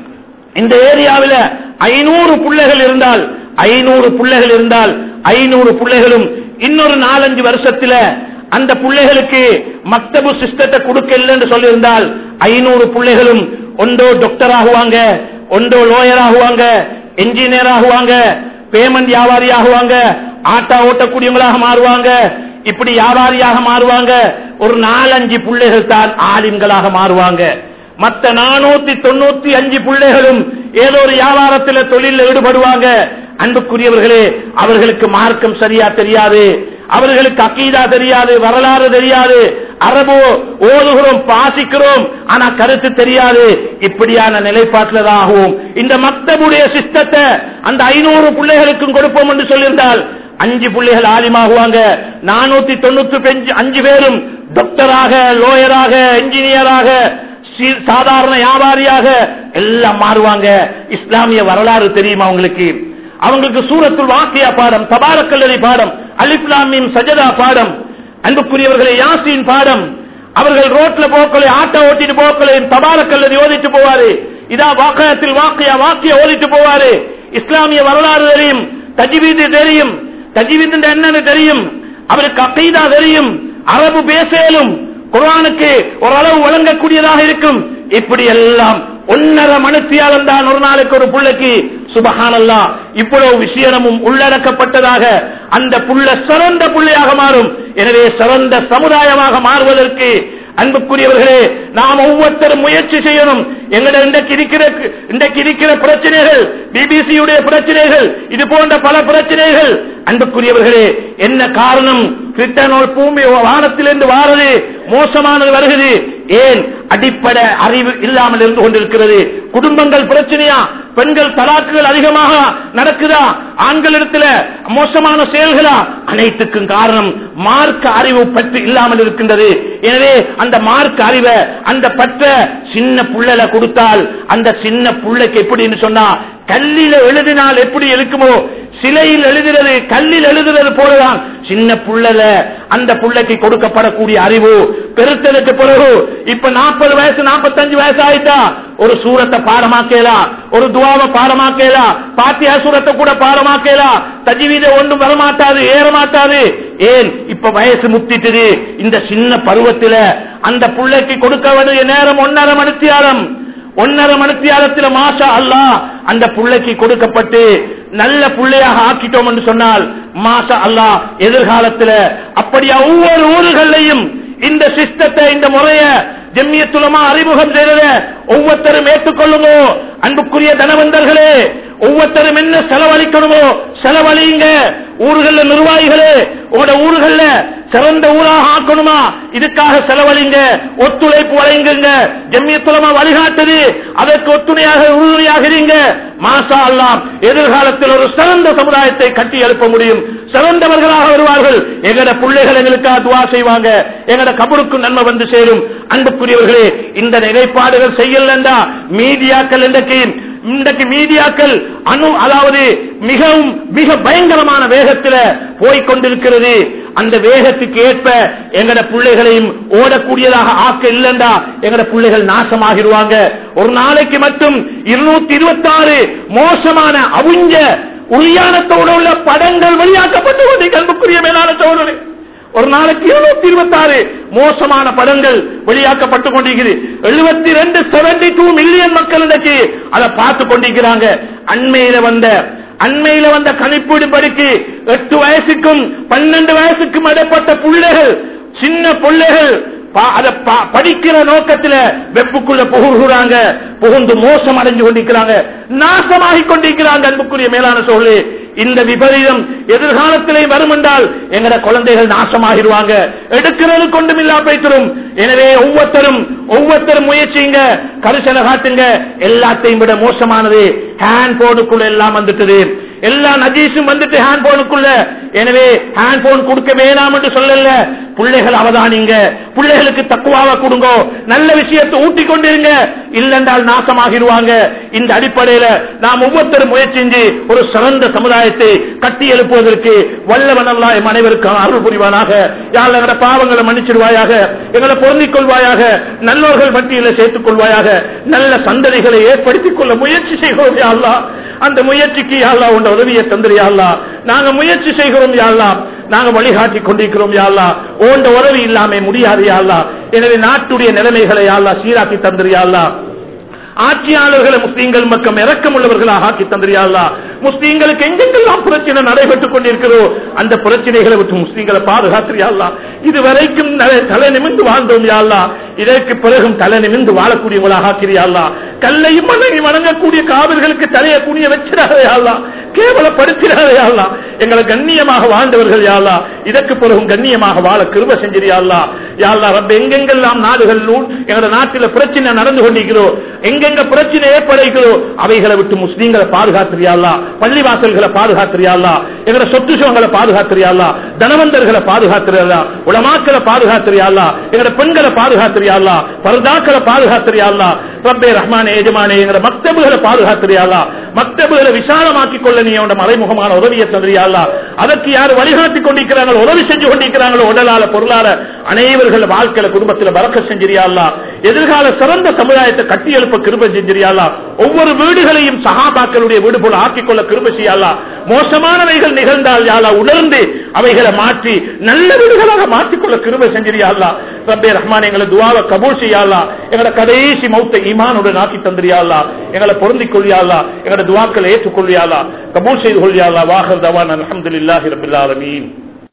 இந்த ஏரியாவில ஐநூறு பிள்ளைகள் இருந்தால் ஐநூறு பிள்ளைகள் இருந்தால் ஐநூறு பிள்ளைகளும் இன்னொரு நாலஞ்சு வருஷத்துல அந்த பிள்ளைகளுக்கு மக்தபு சிஸ்டத்தை கொடுக்கல என்று சொல்லியிருந்தால் ஐநூறு பிள்ளைகளும் ஒன்றோ டாக்டர் ஆகுவாங்க ஒன்றோ லோயர் ஆகுவாங்க என்ஜினியர் ஆகுவாங்க பேமெண்ட் வியாபாரி ஆகுவாங்க ஆட்டா ஓட்டக்கூடியவங்களாக மாறுவாங்க இப்படி வியாபாரியாக மாறுவாங்க ஒரு நாலஞ்சு பிள்ளைகள் தான் ஆலிம்களாக மாறுவாங்க மத்த நானூத்தி தொண்ணூத்தி அஞ்சு பிள்ளைகளும் ஏதோ ஒரு வியாபாரத்தில் தொழிலில் ஈடுபடுவாங்க அன்புக்குரியவர்களே அவர்களுக்கு மார்க்கம் சரியா தெரியாது அவர்களுக்கு அக்கீதா தெரியாது வரலாறு தெரியாது அரபு ஓதுகிறோம் பாசிக்கிறோம் ஆனா கருத்து தெரியாது இப்படியான நிலைப்பாட்டில் தான் ஆகும் இந்த மக்தபுடைய சிஸ்டத்தை அந்த ஐநூறு பிள்ளைகளுக்கும் கொடுப்போம் என்று சொல்லியிருந்தால் அஞ்சு பிள்ளைகள் ஆலிமாகுவாங்க நானூத்தி தொண்ணூத்தி அஞ்சு பேரும் டாக்டராக லோயராக என்ஜினியராக சி- சாதாரண வியாபாரியாக எல்லாம் மாறுவாங்க இஸ்லாமிய வரலாறு தெரியுமா அவங்களுக்கு அவங்களுக்கு சூரத்துல் வாக்கியா பாடம் தபாரக்கல்லரி பாடம் அலிப்லாமின் சஜதா பாடம் அன்புக்குரியவர்களை யாசின் பாடம் அவர்கள் ரோட்ல போக்களை ஆட்டோ ஓட்டிட்டு போக்களை தபாரக்கல்லரி ஓதிட்டு போவாரு இதா வாக்கியத்தில் வாக்கியா வாக்கிய ஓதிட்டு போவாரு இஸ்லாமிய வரலாறு தெரியும் தஜ்வீது தெரியும் தஜ்வீது என்னன்னு தெரியும் அவருக்கு அகைதா தெரியும் அரபு பேசலும் குர்ஆனுக்கு ஓரளவு வழங்கக்கூடியதாக இருக்கும் இப்படி எல்லாம் ஒன்னரை மனுத்தியாலம் தான் ஒரு நாளைக்கு ஒரு புள்ளைக்கு சுபஹானல்லா இவ்வளவு விஷயமும் உள்ளடக்கப்பட்டதாக அந்த புள்ள சிறந்த புள்ளையாக மாறும் எனவே சிறந்த சமுதாயமாக மாறுவதற்கு அன்புக்குரியவர்களே நாம் ஒவ்வொருத்தரும் முயற்சி செய்யணும் எங்கட இன்றைக்கு இருக்கிற இன்றைக்கு இருக்கிற பிரச்சனைகள் பிபிசியுடைய பிரச்சனைகள் இது போன்ற பல பிரச்சனைகள் அன்புக்குரியவர்களே என்ன காரணம் கிரிட்டனோல் பூமி வானத்திலிருந்து வாரது மோசமானது வருகிறது ஏன் அடிப்படை அறிவு இல்லாமல் இருந்து கொண்டிருக்கிறது குடும்பங்கள் பிரச்சனையா பெண்கள் தலாக்குகள் அதிகமாக நடக்குதா ஆண்களிடத்துல மோசமான செயல்களா அனைத்துக்கும் காரணம் மார்க்க அறிவு பற்றி இல்லாமல் இருக்கின்றது எனவே அந்த மார்க்க அறிவை அந்த பற்ற சின்ன புள்ளல கொடுத்தால் அந்த சின்ன புள்ளைக்கு எப்படின்னு சொன்னா கல்லில எழுதினால் எப்படி இருக்குமோ சிலையில் எழுதுறது கல்லில் எழுதுறது போலதான் சின்ன புள்ளல அந்த புள்ளைக்கு கொடுக்கப்படக்கூடிய அறிவு பெருத்தலுக்கு பிறகு இப்ப நாற்பது வயசு நாற்பத்தஞ்சு வயசு ஆயிட்டா ஒரு சூரத்தை பாடமாக்கலாம் ஒரு துவாவை பாடமாக்கலாம் பாத்தியா சூரத்தை கூட பாடமாக்கலாம் தஜ்வீத ஒன்றும் வரமாட்டாது ஏற மாட்டாது ஏன் இப்ப வயசு முத்திட்டது இந்த சின்ன பருவத்துல அந்த புள்ளைக்கு கொடுக்க வேண்டிய நேரம் ஒன்னரை மணித்தியாலம் ஒன்னரை மணித்தியாலத்தில் மாஷா அல்லாஹ் அந்த புள்ளைக்கு கொடுக்கப்பட்டு நல்ல புள்ளையாக ஆக்கிட்டோம் என்று சொன்னால் மாஷா அல்லாஹ் எதிர்காலத்துல அப்படியா ஒவ்வொரு ஊர்களையும் இந்த சிஸ்டத்தை இந்த முறைய ஜெம்மியத்துலமா அறிமுகம் செய்தத ஒவ்வொருத்தரும் ஏற்றுக்கொள்ளுமோ அன்புக்குரிய தனவந்தர்களே ஒவ்வொருத்தரும் என்ன செலவழிக்கணுமோ செலவழிங்க ஊர்கள்ல நிர்வாகிகளே உங்களோட ஊர்கள்ல சிறந்த ஊராக ஆக்கணுமா இதுக்காக செலவழிங்க ஒத்துழைப்பு வழங்குங்க ஜெம்மியத்துலமா வழிகாட்டுது அதற்கு ஒத்துணையாக உறுதுணையாக இருங்க மாசா அல்லாம் எதிர்காலத்தில் ஒரு சிறந்த சமுதாயத்தை கட்டி எழுப்ப முடியும் சிறந்தவர்களாக வருவார்கள் எங்கட பிள்ளைகள் எங்களுக்காக துவா செய்வாங்க எங்கட கபருக்கு நன்மை வந்து சேரும் அன்புக்குரியவர்களே இந்த நிலைப்பாடுகள் செய்யலண்டா மீடியாக்கள் இன்றைக்கு இன்றைக்கு மீடியாக்கள் அணு அதாவது மிகவும் மிக பயங்கரமான வேகத்தில் போய்கொண்டிருக்கிறது அந்த வேகத்துக்கு ஏற்ப எங்கட பிள்ளைகளையும் ஓடக்கூடியதாக ஆக்க இல்லைண்டா எங்கட பிள்ளைகள் நாசமாகிடுவாங்க ஒரு நாளைக்கு மட்டும் இருநூத்தி இருபத்தி ஆறு மோசமான அவுஞ்ச உரியானத்தோடு உள்ள படங்கள் வெளியாக்கப்பட்டு கொண்டு அன்புக்குரிய மேலான சோழனை ஒரு நாளைக்கு இருநூத்தி இருபத்தி ஆறு மோசமான படங்கள் வெளியாக்கப்பட்டு கொண்டிருக்கிறது எழுபத்தி ரெண்டு செவன்டி டூ மில்லியன் மக்கள் இன்றைக்கு அதை பார்த்து கொண்டிருக்கிறாங்க அண்மையில வந்த அண்மையில வந்த கணிப்பீடு படிக்கு எட்டு வயசுக்கும் பன்னெண்டு வயசுக்கும் இடைப்பட்ட பிள்ளைகள் சின்ன பிள்ளைகள் பா- அதை பா- படிக்கிற நோக்கத்துல வெப்புக்குள்ள புகுகிறாங்க புகுந்து மோசம் அடைஞ்சு கொண்டிருக்கிறாங்க நாசமாகி கொண்டிருக்கிறாங்க அன்புக்குரிய மேலான சொல்லு இந்த விபரீதம் எதிர்காலத்திலே வரும் என்றால் எங்கட குழந்தைகள் நாசமாகிடுவாங்க எடுக்கிறது கொண்டும் இல்லா போய்த்திரும் எனவே ஒவ்வொருத்தரும் ஒவ்வொருத்தரும் முயற்சிங்க கரிசனை காட்டுங்க எல்லாத்தையும் விட மோசமானது ஹேண்ட் போனுக்குள்ள எல்லாம் வந்துட்டது எல்லா நஜீஸும் வந்துட்டு ஹேண்ட் போனுக்குள்ள எனவே ஹேண்ட் போன் கொடுக்க வேணாம் என்று சொல்லல பிள்ளைகள் அவதானிங்க பிள்ளைகளுக்கு தக்குவாக கொடுங்க நல்ல விஷயத்தை ஊட்டி கொண்டிருங்க இல்லென்றால் நாசமாகிடுவாங்க இந்த அடிப்படையில நாம் ஒவ்வொருத்தரும் முயற்சி செஞ்சு ஒரு சிறந்த சமுதாயத்தை கட்டி எழுப்புவதற்கு வல்லவன் அல்லா எம் அனைவருக்கும் அருள் புரிவானாக யாழ் எங்களோட பாவங்களை மன்னிச்சிடுவாயாக எங்களை பொருந்திக் கொள்வாயாக நல்லோர்கள் மத்தியில சேர்த்துக் கொள்வாயாக நல்ல சந்ததிகளை ஏற்படுத்திக் கொள்ள முயற்சி செய்கிறோம் யா அல்லாஹ் அந்த முயற்சிக்கு யாழ்லா உண்ட உதவியை தந்திரு யாழ்லா நாங்க முயற்சி செய்கிறோம் யாழ்லா நாங்க வழிகாட்டி கொண்டிருக்கிறோம் யாழ்லா ஓண்ட உதவி இல்லாம முடியாது யாழ்லா எனவே நாட்டுடைய நிலைமைகளை யாழ்லா சீராக்கி தந்திரு யாழ்லா ஆட்சியாளர்களை முஸ்லீம்கள் மக்கள் இறக்கம் உள்ளவர்களாக ஆக்கி தந்திரியாளா முஸ்லீம்களுக்கு எங்கெங்கெல்லாம் பிரச்சனை நடைபெற்றுக் கொண்டிருக்கிறதோ அந்த பிரச்சனைகளை விட்டு முஸ்லீம்களை பாதுகாத்திரியாளா இதுவரைக்கும் ந- தலை நிமிந்து வாழ்ந்தோம் யாழ்லா இதற்கு பிறகும் தலை நிமிந்து வாழக்கூடியவங்களாக ஆக்கிறியாளா கல்லையும் மனைவி வணங்கக்கூடிய காவிர்களுக்கு தலையை குனிய வச்சிடாதே யாழ்லா கேவலப்படுத்திடாதே யாழ்லா எங்களை கண்ணியமாக வாழ்ந்தவர்கள் யாழ்லா இதற்கு பிறகும் கண்ணியமாக வாழ கிருப செஞ்சிரியாளா யாழ்லா ரப்ப எங்கெங்கெல்லாம் நாடுகள் எங்களோட நாட்டில் பிரச்சனை நடந்து கொண்டிருக்கிறோம் எங்கெங்க பிரச்சனை ஏற்படுகிறோ அவைகளை விட்டு முஸ்லீம்களை பாதுகாத்திரியாளா பள்ளிவாசல்களை பாதுகாத்திரியாளா எங்களோட சொத்து சுகங்களை பாதுகாத்திரியாளா தனவந்தர்களை பாதுகாத்திரியாளா உலமாக்களை பாதுகாத்திரியாளா எங்களோட பெண்களை பாதுகாத்திரியாளா பரதாக்களை பாதுகாத்திரியாளா ரப்பே ரஹ்மானே எஜமானே எங்களோட மக்தபுகளை பாதுகாத்திரியாளா மக்தபுகளை விசாலமாக்கிக் கொள்ள நீ அவனோட மறைமுகமான உதவியை தந்திரியாளா அதற்கு யார் வழிகாட்டி கொண்டிருக்கிறாங்களோ உதவி செஞ்சு கொண்டிருக்கிறாங்களோ உடலால பொருளால அனைவர்கள் வாழ்க்கையில குடும்பத்தில் பறக்க செஞ்சிரியாளா எதிர்கால சிறந்த சமுதாயத்தை கட்டி எழுப்ப கிருப செஞ்சிரியாளா ஒவ்வொரு வீடுகளையும் சகாபாக்களுடைய வீடு போல ஆக்கிக் கொள்ள கிருப செய்யாளா மோசமானவைகள் நிகழ்ந்தால் யாழா உணர்ந்து அவைகளை மாற்றி நல்ல வீடுகளாக மாற்றிக்கொள்ள கிருப செஞ்சிரியாளா ரப்பே ரஹ்மான் எங்களை துவாவை கபூல் செய்யாளா எங்களோட கடைசி மௌத்த ஈமானுடன் ஆக்கி தந்திரியாளா எங்களை பொருந்திக் கொள்ளியாளா எங்களோட துவாக்களை ஏற்றுக்கொள்ளியாளா கபூல் செய்து கொள்ளியாளா வாகர் தவான் அலமதுல்லாஹி ரபில் ஆலமீன்